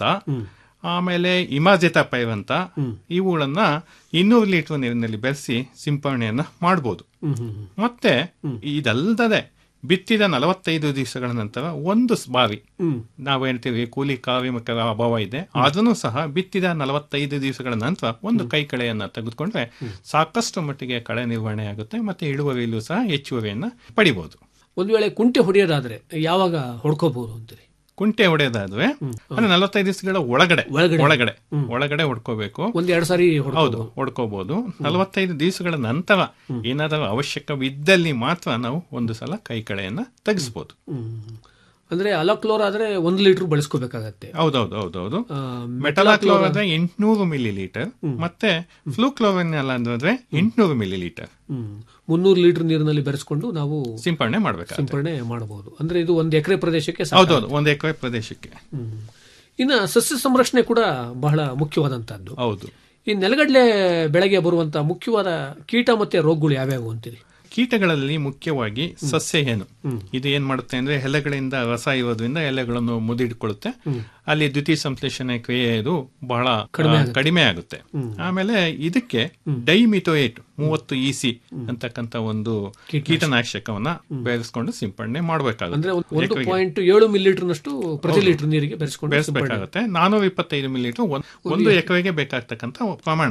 ಆಮೇಲೆ ಇಮಾಜಿತಾ ಪೈವ್ ಅಂತ ಇವುಗಳನ್ನ ಇನ್ನೂರು ಲೀಟರ್ ನೀರಿನಲ್ಲಿ ಬೆರೆಸಿ ಸಿಂಪರಣೆಯನ್ನ ಮಾಡಬಹುದು ಮತ್ತೆ ಇದಲ್ಲದೆ ಬಿತ್ತಿದ ನಲವತ್ತೈದು ದಿವಸಗಳ ನಂತರ ಒಂದು ಸ್- ಬಾರಿ ನಾವು ಹೇಳ್ತೀವಿ ಕೂಲಿ ಕಾರ್ಮಿಕರ ಅಭಾವ ಇದೆ ಅದನ್ನು ಸಹ ಬಿತ್ತಿದ ನಲವತ್ತೈದು ದಿವಸಗಳ ನಂತರ ಒಂದು ಕೈ ಕಳೆಯನ್ನ ತೆಗೆದುಕೊಂಡ್ರೆ ಸಾಕಷ್ಟು ಮಟ್ಟಿಗೆ ಕಳೆ ನಿರ್ವಹಣೆ ಆಗುತ್ತೆ ಮತ್ತೆ ಇಳುವರಿಯಲ್ಲೂ ಸಹ ಹೆಚ್ಚುವರಿಯನ್ನ ಪಡಿಬಹುದು ಒಂದು ವೇಳೆ ಕುಂಟೆ ಹೊಡೆಯೋದಾದ್ರೆ ಯಾವಾಗ ಹೊಡ್ಕೋಬಹುದು ಅಂತೀರಿ ಕುಂಟೆ ಹೊಡೆಯೋದಾದ್ರೆ ಅಂದ್ರೆ ನಲವತ್ತೈದು ದಿವಸಗಳ ಒಳಗಡೆ ಒಳಗಡೆ. ಒಳಗಡೆ ಒಳಗಡೆ ಹೊಡ್ಕೋಬೇಕು ಒಂದ್ ಎರಡು ಸಾರಿ ಹೌದು ಹೊಡ್ಕೋಬಹುದು ನಲವತ್ತೈದು ದಿವಸಗಳ ನಂತರ ಏನಾದರೂ ಅವಶ್ಯಕವಿದ್ದಲ್ಲಿ ಮಾತ್ರ ನಾವು ಒಂದು ಸಲ ಕೈ ಕಳೆಯನ್ನ ತೆಗೆಸಬಹುದು ಅಂದ್ರೆ ಅಲಕ್ಲೋರ್ ಆದ್ರೆ ಒಂದು ಲೀಟರ್ ಬಳಸ್ಕೋಬೇಕಾಗತ್ತೆ ಹೌದೌದು ಹೌದೌದು ಮೆಟಲಾಕ್ಲೋರ್ ಮೆಟಲಾಕ್ಲೋರ್ ಆದ್ರೆ ಎಂಟುನೂರು ಮಿಲಿ ಲೀಟರ್ ಮತ್ತೆ ಫ್ಲೂಕ್ಲೋರಿನ್ ಅಂದ್ರೆ ಎಂಟುನೂರು ಮಿಲಿ ಲೀಟರ್ ಮುನ್ನೂರು ಲೀಟರ್ ನೀರಿನಲ್ಲಿ ಬೆರೆಸ್ಕೊಂಡು ನಾವು ಸಿಂಪರಣೆ ಮಾಡಬೇಕು ಸಿಂಪರಣೆ ಮಾಡಬಹುದು ಅಂದ್ರೆ ಇದು ಒಂದು ಎಕರೆ ಪ್ರದೇಶಕ್ಕೆ ಸಾಕು. ಹೌದೌದು ಒಂದು ಎಕರೆ ಪ್ರದೇಶಕ್ಕೆ ಹ್ಮ್. ಇನ್ನ ಸಸ್ಯ ಸಂರಕ್ಷಣೆ ಕೂಡ ಬಹಳ ಮುಖ್ಯವಾದಂತಹದ್ದು ಹೌದು ಈ ನೆಲಗಡಲೆ ಬೆಳೆಗೆ ಬರುವಂತ ಮುಖ್ಯವಾದ ಕೀಟ ಮತ್ತೆ ರೋಗಗಳು ಯಾವ್ಯಾವು ಅಂತೀರಿ ಕೀಟಗಳಲ್ಲಿ ಮುಖ್ಯವಾಗಿ ಸಸ್ಯ ಏನು ಇದು ಏನ್ ಮಾಡುತ್ತೆ ಅಂದ್ರೆ ಎಲೆಗಳಿಂದ ರಸ ಇರೋದ್ರಿಂದ ಎಲೆಗಳನ್ನು ಮುದಿಡ್ಕೊಳ್ಳುತ್ತೆ ಅಲ್ಲಿ ದ್ವಿತೀಯ ಸಂಶ್ಲೇಷಣೆ ಕ್ರಿಯೆ ಇದು ಬಹಳ ಕಡಿಮೆ ಆ, ಆಗುತ್ತೆ. ಕಡಿಮೆ ಆಗುತ್ತೆ ಆಮೇಲೆ ಇದಕ್ಕೆ ಡೈಮಿಥೋಯೇಟ್ ಮೂವತ್ತು ಇಸಿ ಅಂತಕ್ಕಂತ ಒಂದು ಕೀಟನಾಶಕವನ್ನ ಬೆರೆಸ್ಕೊಂಡು ಸಿಂಪಡಣೆ ಅಂದ್ರೆ ಮಾಡಬೇಕಾಗುತ್ತೆ ಒಂದು- ಒಂದು ಪಾಯಿಂಟ್ ಏಳು ಮಿಲಿಲೀಟರ್ ನಷ್ಟು ಪ್ರತಿ ಲೀಟರ್ ನೀರಿಗೆ ಬೆರೆಸ್ಕೊಂಡು ಸಿಂಪಡಣೆ. ಬೆರೆಸಬೇಕಾಗುತ್ತೆ ನಾನೂರ ಇಪ್ಪತ್ತೈದು ಮಿಲಿ ಲೀಟರ್ ಒಂದು ಎಕರೆಗೆ ಬೇಕಾಗ್ತಕ್ಕಂಥ ಪ್ರಮಾಣ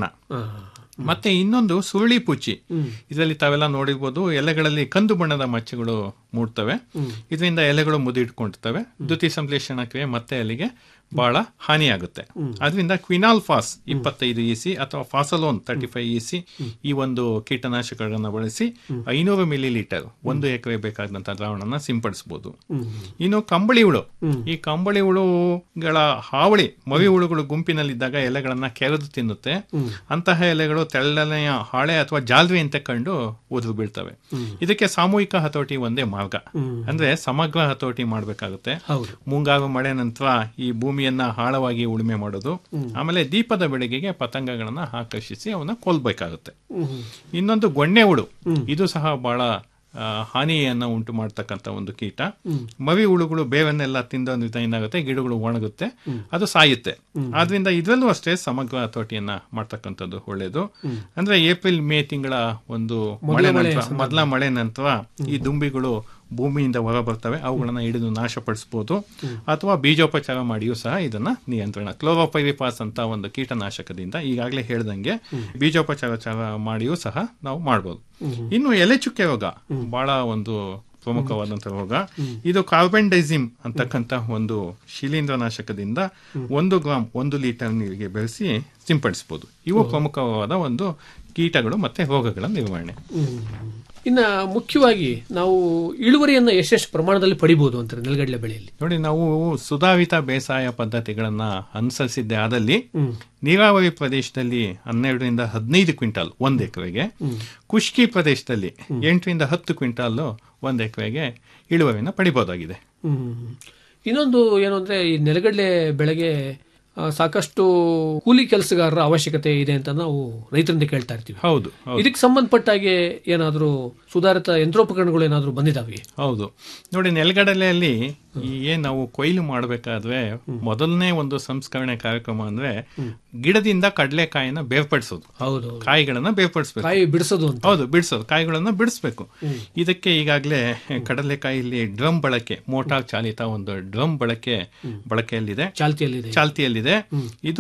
ಮತ್ತೆ ಇನ್ನೊಂದು ಸುರುಳಿ ಪೂಚಿ ಇದರಲ್ಲಿ ತಾವೆಲ್ಲ ನೋಡಿರ್ಬೋದು ಎಲೆಗಳಲ್ಲಿ ಕಂದು ಬಣ್ಣದ ಮಚ್ಚೆಗಳು ಮೂಡ್ತವೆ ಇದರಿಂದ ಎಲೆಗಳು ಮುದಿಟ್ಕೊಂಡಿರ್ತವೆ ದ್ಯುತಿ ಸಂಶ್ಲೇಷಣಾ ಕ್ರಿಯೆ ಮತ್ತೆ ಅಲ್ಲಿಗೆ ಬಹಳ ಹಾನಿಯಾಗುತ್ತೆ ಅದರಿಂದ ಕ್ವಿನಾಲ್ಫಾಸ್ ಇಪ್ಪತ್ತೈದು ಇ ಸಿ ಅಥವಾ phosalone thirty five E C ಈ ಒಂದು ಕೀಟನಾಶಕಗಳನ್ನು ಬಳಸಿ ಐನೂರು ಮಿಲಿ ಲೀಟರ್ ಒಂದು ಎಕರೆ ಬೇಕಾದಂತಹ ದ್ರಾವಣನ ಸಿಂಪಡಿಸಬಹುದು ಇನ್ನು ಕಂಬಳಿ ಹುಳು ಈ ಕಂಬಳಿ ಹುಳುಗಳ ಹಾವಳಿ ಮರಿ ಹುಳುಗಳು ಗುಂಪಿನಲ್ಲಿದ್ದಾಗ ಎಲೆಗಳನ್ನ ಕೆರೆದು ತಿನ್ನುತ್ತೆ ಅಂತಹ ಎಲೆಗಳು ತೆಳ್ಳನೆಯ ಹಾಳೆ ಅಥವಾ ಜಾಲ್ರಿಯಂತೆ ಕಂಡು ಉದುರು ಬೀಳ್ತವೆ ಇದಕ್ಕೆ ಸಾಮೂಹಿಕ ಹತೋಟಿ ಒಂದೇ ಮಾರ್ಗ ಅಂದ್ರೆ ಸಮಗ್ರ ಹತೋಟಿ ಮಾಡಬೇಕಾಗುತ್ತೆ ಮುಂಗಾರು ಮಳೆ ನಂತರ ಈ ಭೂಮಿಯನ್ನ ಆಳವಾಗಿ ಉಳುಮೆ ಮಾಡೋದು ಆಮೇಲೆ ದೀಪದ ಬೆಳಗಿಗೆ ಪತಂಗಗಳನ್ನ ಆಕರ್ಷಿಸಿ ಅವನ್ನ ಕೊಲ್ಬೇಕಾಗುತ್ತೆ ಇನ್ನೊಂದು ಗೊಣ್ಣೆ ಹುಳು ಇದು ಸಹ ಬಹಳ ಆ, ಹಾನಿಯನ್ನ ಉಂಟು ಮಾಡ್ತಕ್ಕಂಥ ಒಂದು ಕೀಟ ಮರಿ ಹುಳುಗಳು ಬೇವನ್ನೆಲ್ಲ ತಿಂದೋದ್ರಿಂದ ಏನಾಗುತ್ತೆ ಗಿಡಗಳು ಒಣಗುತ್ತೆ ಅದು ಸಾಯುತ್ತೆ ಆದ್ರಿಂದ ಇದರಲ್ಲೂ ಅಷ್ಟೇ ಸಮಗ್ರ ಹತೋಟಿಯನ್ನ ಮಾಡ್ತಕ್ಕಂಥದ್ದು ಒಳ್ಳೇದು ಅಂದ್ರೆ ಏಪ್ರಿಲ್ ಮೇ ತಿಂಗಳ ಒಂದು ಮಳೆ ಮೊದಲ ಮಳೆ ನಂತರ ಸಂದರ್ಭ. ಮೊದಲ ಮಳೆ ನಂತರ ಈ ದುಂಬಿಗಳು ಭೂಮಿಯಿಂದ ಹೊರ ಬರ್ತವೆ ಅವುಗಳನ್ನ ಹಿಡಿದು ನಾಶಪಡಿಸಬಹುದು ಅಥವಾ ಬೀಜೋಪಚಾರ ಮಾಡಿಯೂ ಸಹ ಇದನ್ನ ನಿಯಂತ್ರಣ ಕ್ಲೋರೋಪೈರಿಪಾಸ್ ಅಂತ ಒಂದು ಕೀಟನಾಶಕದಿಂದ ಈಗಾಗಲೇ ಹೇಳ್ದಂಗೆ ಬೀಜೋಪಚಾರ ಮಾಡಿಯೂ ಸಹ ನಾವು ಮಾಡಬಹುದು ಇನ್ನು ಎಲೆ ಚುಕ್ಕೆ ರೋಗ ಬಹಳ ಒಂದು ಪ್ರಮುಖವಾದಂತಹ ರೋಗ ಇದು ಕಾರ್ಬನ್ ಡೈಸಿಮ್ ಅಂತಕ್ಕಂಥ ಒಂದು ಶಿಲೀಂಧ್ರನಾಶಕದಿಂದ ಒಂದು ಗ್ರಾಮ್ ಒಂದು ಲೀಟರ್ ನೀರಿಗೆ ಬೆರೆಸಿ ಸಿಂಪಡಿಸಬಹುದು ಇವು ಪ್ರಮುಖವಾದ ಒಂದು ಕೀಟಗಳು ಮತ್ತೆ ರೋಗಗಳ ನಿರ್ವಹಣೆ ಇನ್ನ ಮುಖ್ಯವಾಗಿ ನಾವು ಇಳುವರಿಯನ್ನ ಎಷ್ಟೆಷ್ಟು ಪ್ರಮಾಣದಲ್ಲಿ ಪಡಿಬಹುದು ಅಂತಾರೆ ನೆಲಗಡಲೆ ಬೆಳೆಯಲ್ಲಿ ನೋಡಿ ನಾವು ಸುಧಾರಿತ ಬೇಸಾಯ ಪದ್ಧತಿಗಳನ್ನ ಅನುಸರಿಸಿದ್ದೆ ಆದಲ್ಲಿ ನೀರಾವರಿ ಪ್ರದೇಶದಲ್ಲಿ ಹನ್ನೆರಡರಿಂದ ಹದಿನೈದು ಕ್ವಿಂಟಾಲ್ ಒಂದ್ ಎಕರೆಗೆ ಖುಷ್ಕಿ ಪ್ರದೇಶದಲ್ಲಿ ಎಂಟರಿಂದ ಹತ್ತು ಕ್ವಿಂಟಾಲ್ ಒಂದ್ ಎಕರೆಗೆ ಇಳುವರಿನ ಪಡಿಬಹುದಾಗಿದೆ ಇನ್ನೊಂದು ಏನು ಅಂದ್ರೆ ಈ ನೆಲಗಡಲೆ ಬೆಳೆಗೆ ಆ, ಸಾಕಷ್ಟು ಕೂಲಿ ಕೆಲಸಗಾರರ ಅವಶ್ಯಕತೆ ಇದೆ ಅಂತ ನಾವು ರೈತರಿಂದ ಕೇಳ್ತಾ ಇರ್ತೀವಿ ಹೌದು ಇದಕ್ಕೆ ಸಂಬಂಧಪಟ್ಟ ಹಾಗೆ ಏನಾದರೂ ಸುಧಾರಿತ ಯಂತ್ರೋಪಕರಣಗಳು ಏನಾದರೂ ಬಂದಿದಾವೆ ಹೌದು ನೋಡಿ ನೆಲಗಡಲೆಯಲ್ಲಿ ಈ ಏನ್ ನಾವು ಕೊಯ್ಲು ಮಾಡಬೇಕಾದ್ರೆ ಮೊದಲನೇ ಒಂದು ಸಂಸ್ಕರಣೆ ಕಾರ್ಯಕ್ರಮ ಅಂದ್ರೆ ಗಿಡದಿಂದ ಕಡಲೆಕಾಯಿನ ಬೇರ್ಪಡಿಸೋದು ಹೌದು ಕಾಯಿಗಳನ್ನ ಬೇರ್ಪಡಿಸ್ಬೇಕು ಕಾಯಿ ಬಿಡಿಸೋದು ಅಂತ ಹೌದು ಬಿಡಿಸೋದು ಕಾಯಿಗಳನ್ನ ಬಿಡಿಸ್ಬೇಕು ಇದಕ್ಕೆ ಈಗಾಗಲೇ ಕಡಲೆಕಾಯಿಲಿ ಡ್ರಮ್ ಬಳಕೆ ಮೋಟಾರ್ ಚಾಲಿತ ಒಂದು ಡ್ರಮ್ ಬಳಕೆ ಬಳಕೆಯಲ್ಲಿದೆ ಚಾಲ್ತಿಯಲ್ಲಿದೆ ಚಾಲ್ತಿಯಲ್ಲಿದೆ ಇದು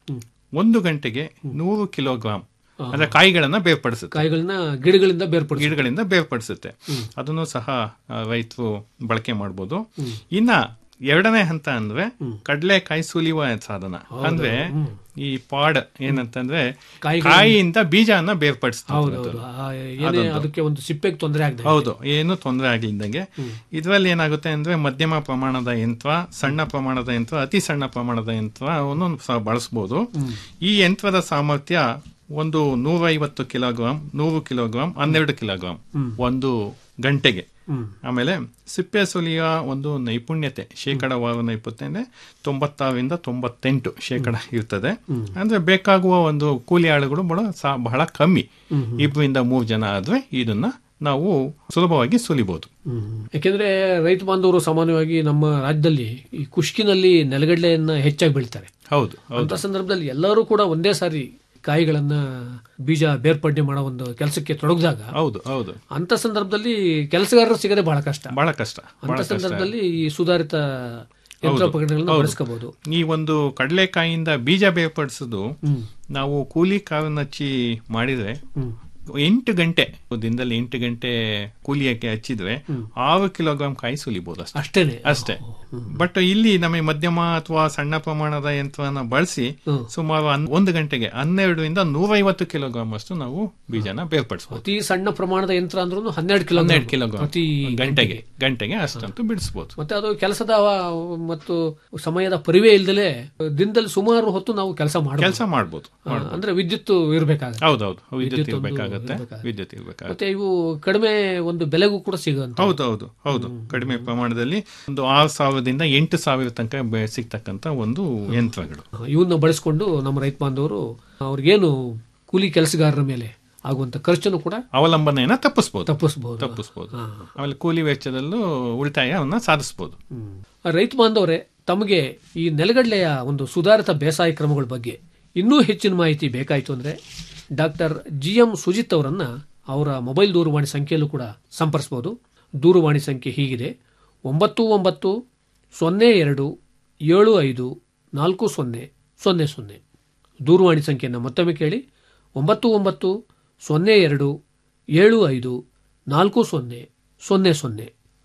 ಒಂದು ಗಂಟೆಗೆ ನೂರು ಕಿಲೋಗ್ರಾಂ ಅಂದ್ರೆ ಕಾಯಿಗಳನ್ನ ಬೇರ್ಪಡಿಸುತ್ತೆ ಕಾಯಿಗಳನ್ನ ಗಿಡಗಳಿಂದ ಬೇರ್ಪಡಿಸಿ ಗಿಡಗಳಿಂದ ಬೇರ್ಪಡಿಸುತ್ತೆ ಅದನ್ನು ಸಹ ಆ, ರೈತರು ಬಳಕೆ ಮಾಡಬಹುದು ಇನ್ನ ಎರಡನೇ ಹಂತ ಅಂದ್ರೆ ಕಡಲೆಕಾಯಿ ಸುಲಿಯುವ ಸಾಧನ ಅಂದ್ರೆ ಈ ಪಾಡ್ ಏನಂತಂದ್ರೆ ಕಾಯಿಗಳನ್ನ- ಕಾಯಿಯಿಂದ ಬೀಜನ ಹೌದು ಬೇರ್ಪಡಿಸ್ತದೆ ಹೌದು ಆ, ಏನೇ ಅದಕ್ಕೆ ಒಂದು ಸಿಪ್ಪೆಗೆ ತೊಂದರೆ ಆಗದೆ ಹೌದು ಏನು ತೊಂದರೆ ಆಗ್ಲಿದ್ದಂಗೆ ಇದರಲ್ಲಿ ಏನಾಗುತ್ತೆ ಅಂದ್ರೆ ಮಧ್ಯಮ ಪ್ರಮಾಣದ ಯಂತ್ರ ಸಣ್ಣ ಪ್ರಮಾಣದ ಯಂತ್ರ ಅತಿ ಸಣ್ಣ ಪ್ರಮಾಣದ ಯಂತ್ರವನ್ನು ಸಹ ಬಳಸಬಹುದು ಈ ಯಂತ್ರದ ಸಾಮರ್ಥ್ಯ ಒಂದು ನೂರೈವತ್ತು ಕಿಲೋಗ್ರಾಂ ನೂರು ಕಿಲೋಗ್ರಾಂ ಹನ್ನೆರಡು ಕಿಲೋಗ್ರಾಂ ಒಂದು ಗಂಟೆಗೆ ಆಮೇಲೆ ಸಿಪ್ಪೆ ಸುಲಿಯ ಒಂದು ನೈಪುಣ್ಯತೆ ಶೇಕಡವಾರು ನೈಪುಣ್ಯತೆ ಅಂದ್ರೆ ತೊಂಬತ್ತಾರರಿಂದ ತೊಂಬತ್ತೆಂಟು ಶೇಕಡ ಇರ್ತದೆ ಅಂದ್ರೆ ಬೇಕಾಗುವ ಒಂದು ಕೂಲಿ ಆಳುಗಳು ಬಹಳ ಸಾ- ಬಹಳ ಕಮ್ಮಿ ಇಬ್ಬರಿಂದ ಮೂರು ಜನ ಆದ್ರೆ ಇದನ್ನ ನಾವು ಸುಲಭವಾಗಿ ಸುಲಿಬಹುದು ಯಾಕೆಂದ್ರೆ ರೈತ ಬಾಂಧವರು ಸಾಮಾನ್ಯವಾಗಿ ನಮ್ಮ ರಾಜ್ಯದಲ್ಲಿ ಈ ಕುಷ್ಕಿನಲ್ಲಿ ನೆಲಗಡಲೆಯನ್ನ ಹೆಚ್ಚಾಗಿ ಬೆಳಿತಾರೆ ಹೌದು ಅಂತ ಸಂದರ್ಭದಲ್ಲಿ ಎಲ್ಲರೂ ಕೂಡ ಒಂದೇ ಸಾರಿ ಕಾಯಿಗಳನ್ನ ಬೀಜ ಬೇರ್ಪಡಣೆ ಮಾಡೋ ಒಂದು ಕೆಲಸಕ್ಕೆ ತೊಡಗಿದಾಗ ಹೌದು ಹೌದು ಅಂತ ಸಂದರ್ಭದಲ್ಲಿ ಕೆಲಸಗಾರರು ಸಿಗದೆ ಬಹಳ ಕಷ್ಟ ಬಹಳ ಕಷ್ಟ ಬಹಳ ಅಂತ ಕಷ್ಟ. ಸಂದರ್ಭದಲ್ಲಿ ಈ ಸುಧಾರಿತ ಯಂತ್ರೋಪಕರಣಗಳನ್ನ ಹೌದು. ಬಳಸ್ಕೋಬಹುದು ಈ ಒಂದು ಕಡಲೆಕಾಯಿಯಿಂದ ಬೀಜ ಬೇರ್ಪಡಿಸೋದು ನಾವು ಕೂಲಿ ಕಾರನ್ನ ಹಚ್ಚಿ ಮಾಡಿದ್ರೆ ಎಂಟು ಗಂಟೆ ದಿನದಲ್ಲಿ ಎಂಟು ಗಂಟೆ ಕೂಲಿಯಕ್ಕೆ ಹಚ್ಚಿದ್ರೆ ಆರು ಕಿಲೋಗ್ರಾಂ ಕಾಯಿ ಸುಲಿಬಹುದು ಅಷ್ಟೇ ಅಷ್ಟೇನೆ ಅಷ್ಟೇ ಬಟ್ ಇಲ್ಲಿ ನಮಗೆ ಮಧ್ಯಮ ಅಥವಾ ಸಣ್ಣ ಪ್ರಮಾಣದ ಯಂತ್ರನ ಬಳಸಿ ಸುಮಾರು ಹನ್- ಒಂದು ಗಂಟೆಗೆ ಹನ್ನೆರಡರಿಂದ ನೂರೈವತ್ತು ಕಿಲೋಗ್ರಾಂ ಅಷ್ಟು ನಾವು ಬೀಜನ ಬೇರ್ಪಡಿಸಬಹುದು ಅತಿ ಸಣ್ಣ ಪ್ರಮಾಣದ ಯಂತ್ರ ಅಂದ್ರೂ ಹನ್ನೆರಡು ಕಿಲೋ ಹನ್ನೆರಡು ಕಿಲೋಗ್ರಾಂ ಪ್ರತಿ ಗಂಟೆಗೆ ಗಂಟೆಗೆ ಅಷ್ಟಂತೂ ಬಿಡಿಸಬಹುದು ಮತ್ತೆ ಅದು ಕೆಲಸದ ಮತ್ತು ಸಮಯದ ಪರಿವೇ ಇಲ್ದಲೆ ದಿನದಲ್ಲಿ ಸುಮಾರು ಹೊತ್ತು ನಾವು ಕೆಲಸ ಮಾಡಬಹುದು ಕೆಲಸ ಮಾಡ್ಬೋದು ಅಂದ್ರೆ ವಿದ್ಯುತ್ ಇರಬೇಕಾಗುತ್ತೆ ಹೌದೌದು ವಿದ್ಯುತ್ ವಿದ್ಯುತ್ ಒಂದು ಇರ್ಬೇಕಾಗತ್ತೆ ಇರ್ಬೇಕಾಗುತ್ತೆ. ವಿದ್ಯುತ್ ಇರ್ಬೇಕಾಗತ್ತೆ ಮತ್ತೆ ಇವು ಕಡಿಮೆ ಒಂದು ಬೆಲೆಗೂ ಕೂಡ ಸಿಗುವಂತ ಹೌದು ಹೌದು ಹೌದು ಕಡಿಮೆ ಪ್ರಮಾಣದಲ್ಲಿ ಒಂದು ಆರು ಸಾವಿರದಿಂದ ಎಂಟು ಸಾವಿರ ತನಕ ಬೆ- ಸಿಗ್ತಕ್ಕಂತ ಒಂದು ಯಂತ್ರಗಳು ಇವನ್ನ ಬಳಸಿಕೊಂಡು ನಮ್ಮ ರೈತ ಬಾಂಧವರು ಅವ್ರಿಗೇನು ಕೂಲಿ ಕೆಲಸಗಾರರ ಮೇಲೆ ಆಗುವಂತ ಖರ್ಚನ್ನು ಕೂಡ ಅವಲಂಬನೆಯನ್ನ ತಪ್ಪಿಸಬಹುದು ತಪ್ಪಿಸಬಹುದು ತಪ್ಪಿಸಬಹುದು ಆಮೇಲೆ ಕೂಲಿ ವೆಚ್ಚದಲ್ಲೂ ಉಳಿತಾಯವನ್ನ ಸಾಧಿಸಬಹುದು ರೈತ ಬಾಂಧವರೇ ತಮಗೆ ಈ ನೆಲಗಡಲೆಯ ಒಂದು ಸುಧಾರಿತ ಬೇಸಾಯ ಕ್ರಮಗಳ ಬಗ್ಗೆ ಇನ್ನೂ ಹೆಚ್ಚಿನ ಮಾಹಿತಿ ಬೇಕಾಯಿತು ಅಂದ್ರೆ ಡಾಕ್ಟರ್ ಜಿ ಎಂ ಸುಜಿತ್ ಅವರನ್ನ ಅವರ ಮೊಬೈಲ್ ದೂರವಾಣಿ ಸಂಖ್ಯೆಯಲ್ಲೂ ಕೂಡ ಸಂಪರ್ಸಬಹುದು ದೂರವಾಣಿ ಸಂಖ್ಯೆ ಹೀಗಿದೆ ಒಂಬತ್ತು ಒಂಬತ್ತು ಸೊನ್ನೆ ಎರಡು ಏಳು ಐದು ನಾಲ್ಕು ಸೊನ್ನೆ ಸೊನ್ನೆ ಸೊನ್ನೆ ದೂರವಾಣಿ ಸಂಖ್ಯೆಯನ್ನು ಮತ್ತೊಮ್ಮೆ ಕೇಳಿ ಒಂಬತ್ತು ಒಂಬತ್ತು ಸೊನ್ನೆ ಎರಡು ಏಳು ಐದು ನಾಲ್ಕು ಸೊನ್ನೆ ಸೊನ್ನೆ ಸೊನ್ನೆ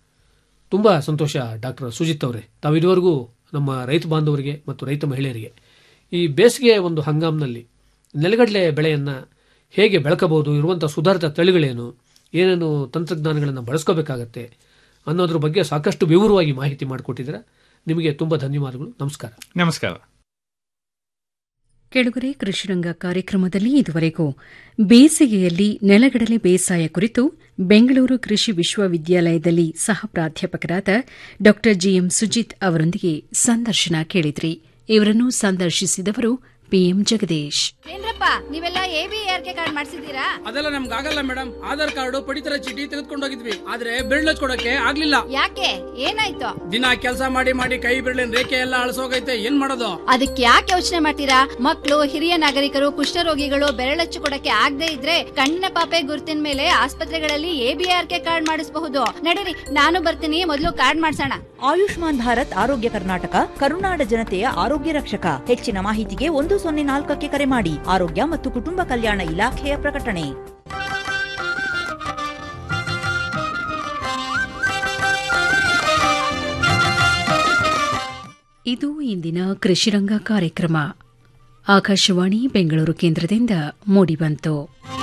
ತುಂಬ ಸಂತೋಷ ಡಾಕ್ಟರ್ ಸುಜಿತ್ ಅವರೇ ತಾವು ಇದುವರೆಗೂ ನಮ್ಮ ರೈತ ಬಾಂಧವರಿಗೆ ಮತ್ತು ರೈತ ಮಹಿಳೆಯರಿಗೆ ಈ ಬೇಸಿಗೆ ಒಂದು ಹಂಗಾಮಿನಲ್ಲಿ ನೆಲಗಡಲೆ ಬೆಳೆಯನ್ನು ಹೇಗೆ ಬೆಳಕಬಹುದು ಇರುವಂಥ ಸುಧಾರಿತ ತಳಿಗಳೇನು ಏನೇನು ತಂತ್ರಜ್ಞಾನಗಳನ್ನು ಬಳಸ್ಕೋಬೇಕಾಗತ್ತೆ ಅನ್ನೋದ್ರ ಬಗ್ಗೆ ಸಾಕಷ್ಟು ವಿವರವಾಗಿ ಮಾಹಿತಿ ಮಾಡಿಕೊಟ್ಟಿದ್ದೀರಾ ನಿಮಗೆ ತುಂಬ ಧನ್ಯವಾದಗಳು ನಮಸ್ಕಾರ ನಮಸ್ಕಾರ ಕೆಳಗರೆ ಕೃಷಿರಂಗ ಕಾರ್ಯಕ್ರಮದಲ್ಲಿ ಇದುವರೆಗೂ ಬೇಸಿಗೆಯಲ್ಲಿ ನೆಲಗಡಲೆ ಬೇಸಾಯ ಕುರಿತು ಬೆಂಗಳೂರು ಕೃಷಿ ವಿಶ್ವವಿದ್ಯಾಲಯದಲ್ಲಿ ಸಹ ಪ್ರಾಧ್ಯಾಪಕರಾದ ಡಾ ಜಿಎಂ ಸುಜಿತ್ ಅವರೊಂದಿಗೆ ಸಂದರ್ಶನ ಕೇಳಿದ್ರಿ ಇವರನ್ನು ಸಂದರ್ಶಿಸಿದವರು ಪಿಎಂ ಜಗದೀಶ್ ಏನ್ರಪ್ಪ ನೀವೆಲ್ಲ A B R K card ಮಾಡಿಸಿದ್ದೀರಾ ಅದೆಲ್ಲ ನಮ್ಗೆ ಆಗಲ್ಲ ಮೇಡಮ್ ಆಧಾರ್ ಕಾರ್ಡ್ ಪಡಿತರ ಚೀಟಿ ತೆಗೆದುಕೊಂಡು ಹೋಗಿದ್ವಿ ಆದ್ರೆ ಬೆರಳು ಕೊಡಕ್ಕೆ ಆಗ್ಲಿಲ್ಲ ಯಾಕೆ ಏನಾಯ್ತು ದಿನ ಕೆಲಸ ಮಾಡಿ ಮಾಡಿ ಕೈ ಬೆರಳಿನ ರೇಖೆ ಎಲ್ಲ ಅಳಸೋಗೈತೆ ಏನ್ ಮಾಡೋದು ಅದಕ್ಕೆ ಯಾಕೆ ಯೋಚನೆ ಮಾಡ್ತೀರಾ ಮಕ್ಕಳು ಹಿರಿಯ ನಾಗರಿಕರು ಕುಷ್ಠರೋಗಿಗಳು ಬೆರಳಚ್ಚು ಕೊಡಕ್ಕೆ ಆಗದೆ ಇದ್ರೆ ಕಣ್ಣಿನ ಪಾಪೆ ಗುರುತಿನ ಮೇಲೆ ಆಸ್ಪತ್ರೆಗಳಲ್ಲಿ ಎಬಿಆರ್ ಕೆ ಕಾರ್ಡ್ ಮಾಡಿಸಬಹುದು ನಡೀರಿ ನಾನು ಬರ್ತೀನಿ ಮೊದಲು ಕಾರ್ಡ್ ಮಾಡ್ಸೋಣ ಆಯುಷ್ಮಾನ್ ಭಾರತ್ ಆರೋಗ್ಯ ಕರ್ನಾಟಕ ಕರುನಾಡ ಜನತೆಯ ಆರೋಗ್ಯ ರಕ್ಷಕ ಹೆಚ್ಚಿನ ಮಾಹಿತಿಗೆ ಒಂದು ಸೊನ್ನೆ ನಾಲ್ಕಕ್ಕೆ ಕರೆ ಮಾಡಿ ಆರೋಗ್ಯ ಮತ್ತು ಕುಟುಂಬ ಕಲ್ಯಾಣ ಇಲಾಖೆಯ ಪ್ರಕಟಣೆ ಇದು ಇಂದಿನ ಕೃಷಿರಂಗ ಕಾರ್ಯಕ್ರಮ ಆಕಾಶವಾಣಿ ಬೆಂಗಳೂರು ಕೇಂದ್ರದಿಂದ ಮೂಡಿಬಂತು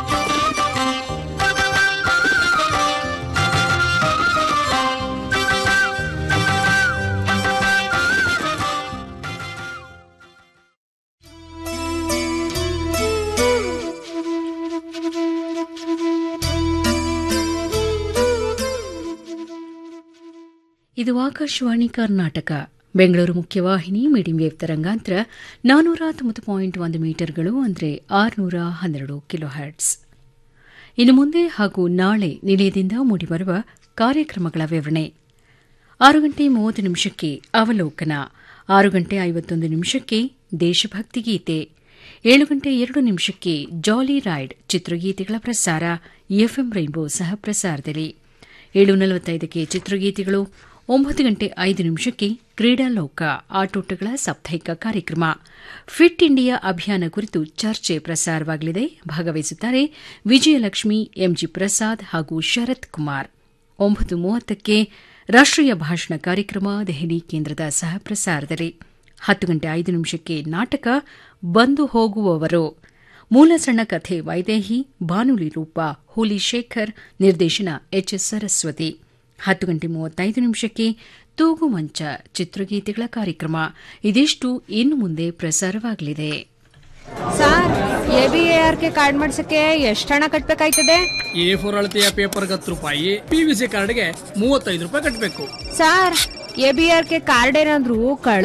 ಇದು ಆಕಾಶವಾಣಿ ಕರ್ನಾಟಕ ಬೆಂಗಳೂರು ಮುಖ್ಯವಾಹಿನಿ ಮೀಡಿಯಂ ವೇವ್ ತರಂಗಾಂತರ ನಾನೂರ ತೊಂಬತ್ತು ಪಾಯಿಂಟ್ ಒಂದು ಮೀಟರ್ಗಳು ಅಂದರೆ ಆರುನೂರ ಹನ್ನೆರಡು ಕಿಲೋ ಹರ್ಟ್ಸ್ ಇನ್ನು ಮುಂದೆ ಹಾಗೂ ನಾಳೆ ನಿಲಯದಿಂದ ಮೂಡಿಬರುವ ಕಾರ್ಯಕ್ರಮಗಳ ವಿವರಣೆ ಆರು ಗಂಟೆ ಮೂವತ್ತು ನಿಮಿಷಕ್ಕೆ ಅವಲೋಕನ ಆರು ಗಂಟೆ ಐವತ್ತೊಂದು ನಿಮಿಷಕ್ಕೆ ದೇಶಭಕ್ತಿ ಗೀತೆ ಏಳು ಗಂಟೆ ಎರಡು ನಿಮಿಷಕ್ಕೆ ಜಾಲಿ ರೈಡ್ ಚಿತ್ರಗೀತೆಗಳ ಪ್ರಸಾರ ಎಫ್ಎಂ ರೈನ್ಬೋ ಸಹ ಪ್ರಸಾರದಲ್ಲಿ ಏಳು ನಲವತ್ತೈದಕ್ಕೆ ಚಿತ್ರಗೀತೆಗಳು ಒಂಬತ್ತು ಗಂಟೆ ಐದು ನಿಮಿಷಕ್ಕೆ ಕ್ರೀಡಾಲೋಕ ಆಟೋಟಗಳ ಸಾಪ್ತಾಹಿಕ ಕಾರ್ಯಕ್ರಮ ಫಿಟ್ ಇಂಡಿಯಾ ಅಭಿಯಾನ ಕುರಿತು ಚರ್ಚೆ ಪ್ರಸಾರವಾಗಲಿದೆ ಭಾಗವಹಿಸುತ್ತಾರೆ ವಿಜಯಲಕ್ಷ್ಮಿ ಎಂಜಿ ಪ್ರಸಾದ್ ಹಾಗೂ ಶರತ್ ಕುಮಾರ್ ಒಂಬತ್ತು ಮೂವತ್ತಕ್ಕೆ ರಾಷ್ಟ್ರೀಯ ಭಾಷಣ ಕಾರ್ಯಕ್ರಮ ದೆಹಲಿ ಕೇಂದ್ರದ ಸಹ ಪ್ರಸಾರದಲ್ಲಿ ಹತ್ತು ಗಂಟೆ ಐದು ನಿಮಿಷಕ್ಕೆ ನಾಟಕ ಬಂದು ಹೋಗುವವರು ಮೂಲ ಸಣ್ಣ ಕಥೆ ವೈದೇಹಿ ಬಾನುಲಿ ರೂಪ ಹುಲಿ ಶೇಖರ್ ನಿರ್ದೇಶನ ಎಚ್ ಎಸ್ ಸರಸ್ವತಿ ಹತ್ತು ಗಂಟೆ ಮೂವತ್ತೈದು ನಿಮಿಷಕ್ಕೆ ತೂಗು ಮಂಚ ಚಿತ್ರಗೀತೆಗಳ ಕಾರ್ಯಕ್ರಮ ಇದಿಷ್ಟು ಇನ್ನು ಮುಂದೆ ಪ್ರಸಾರವಾಗಲಿದೆ sir A B R K card ಮಾಡ್ಸಕ್ಕೆ ಎಷ್ಟು ಹಣ ಕಟ್ಬೇಕಾಯ್ತದೆ ಎ ಫೋರ್ ಅಳತೆಯ ಪೇಪರ್ಗೆ ಹತ್ತು ರೂಪಾಯಿ ಪಿ ವಿ ಸಿ ಕಾರ್ಡ್ಗೆ ಮೂವತ್ತೈದು ರೂಪಾಯಿ ಕಟ್ಟಬೇಕು sir A B R K card ಏನಾದ್ರು ಕಳ್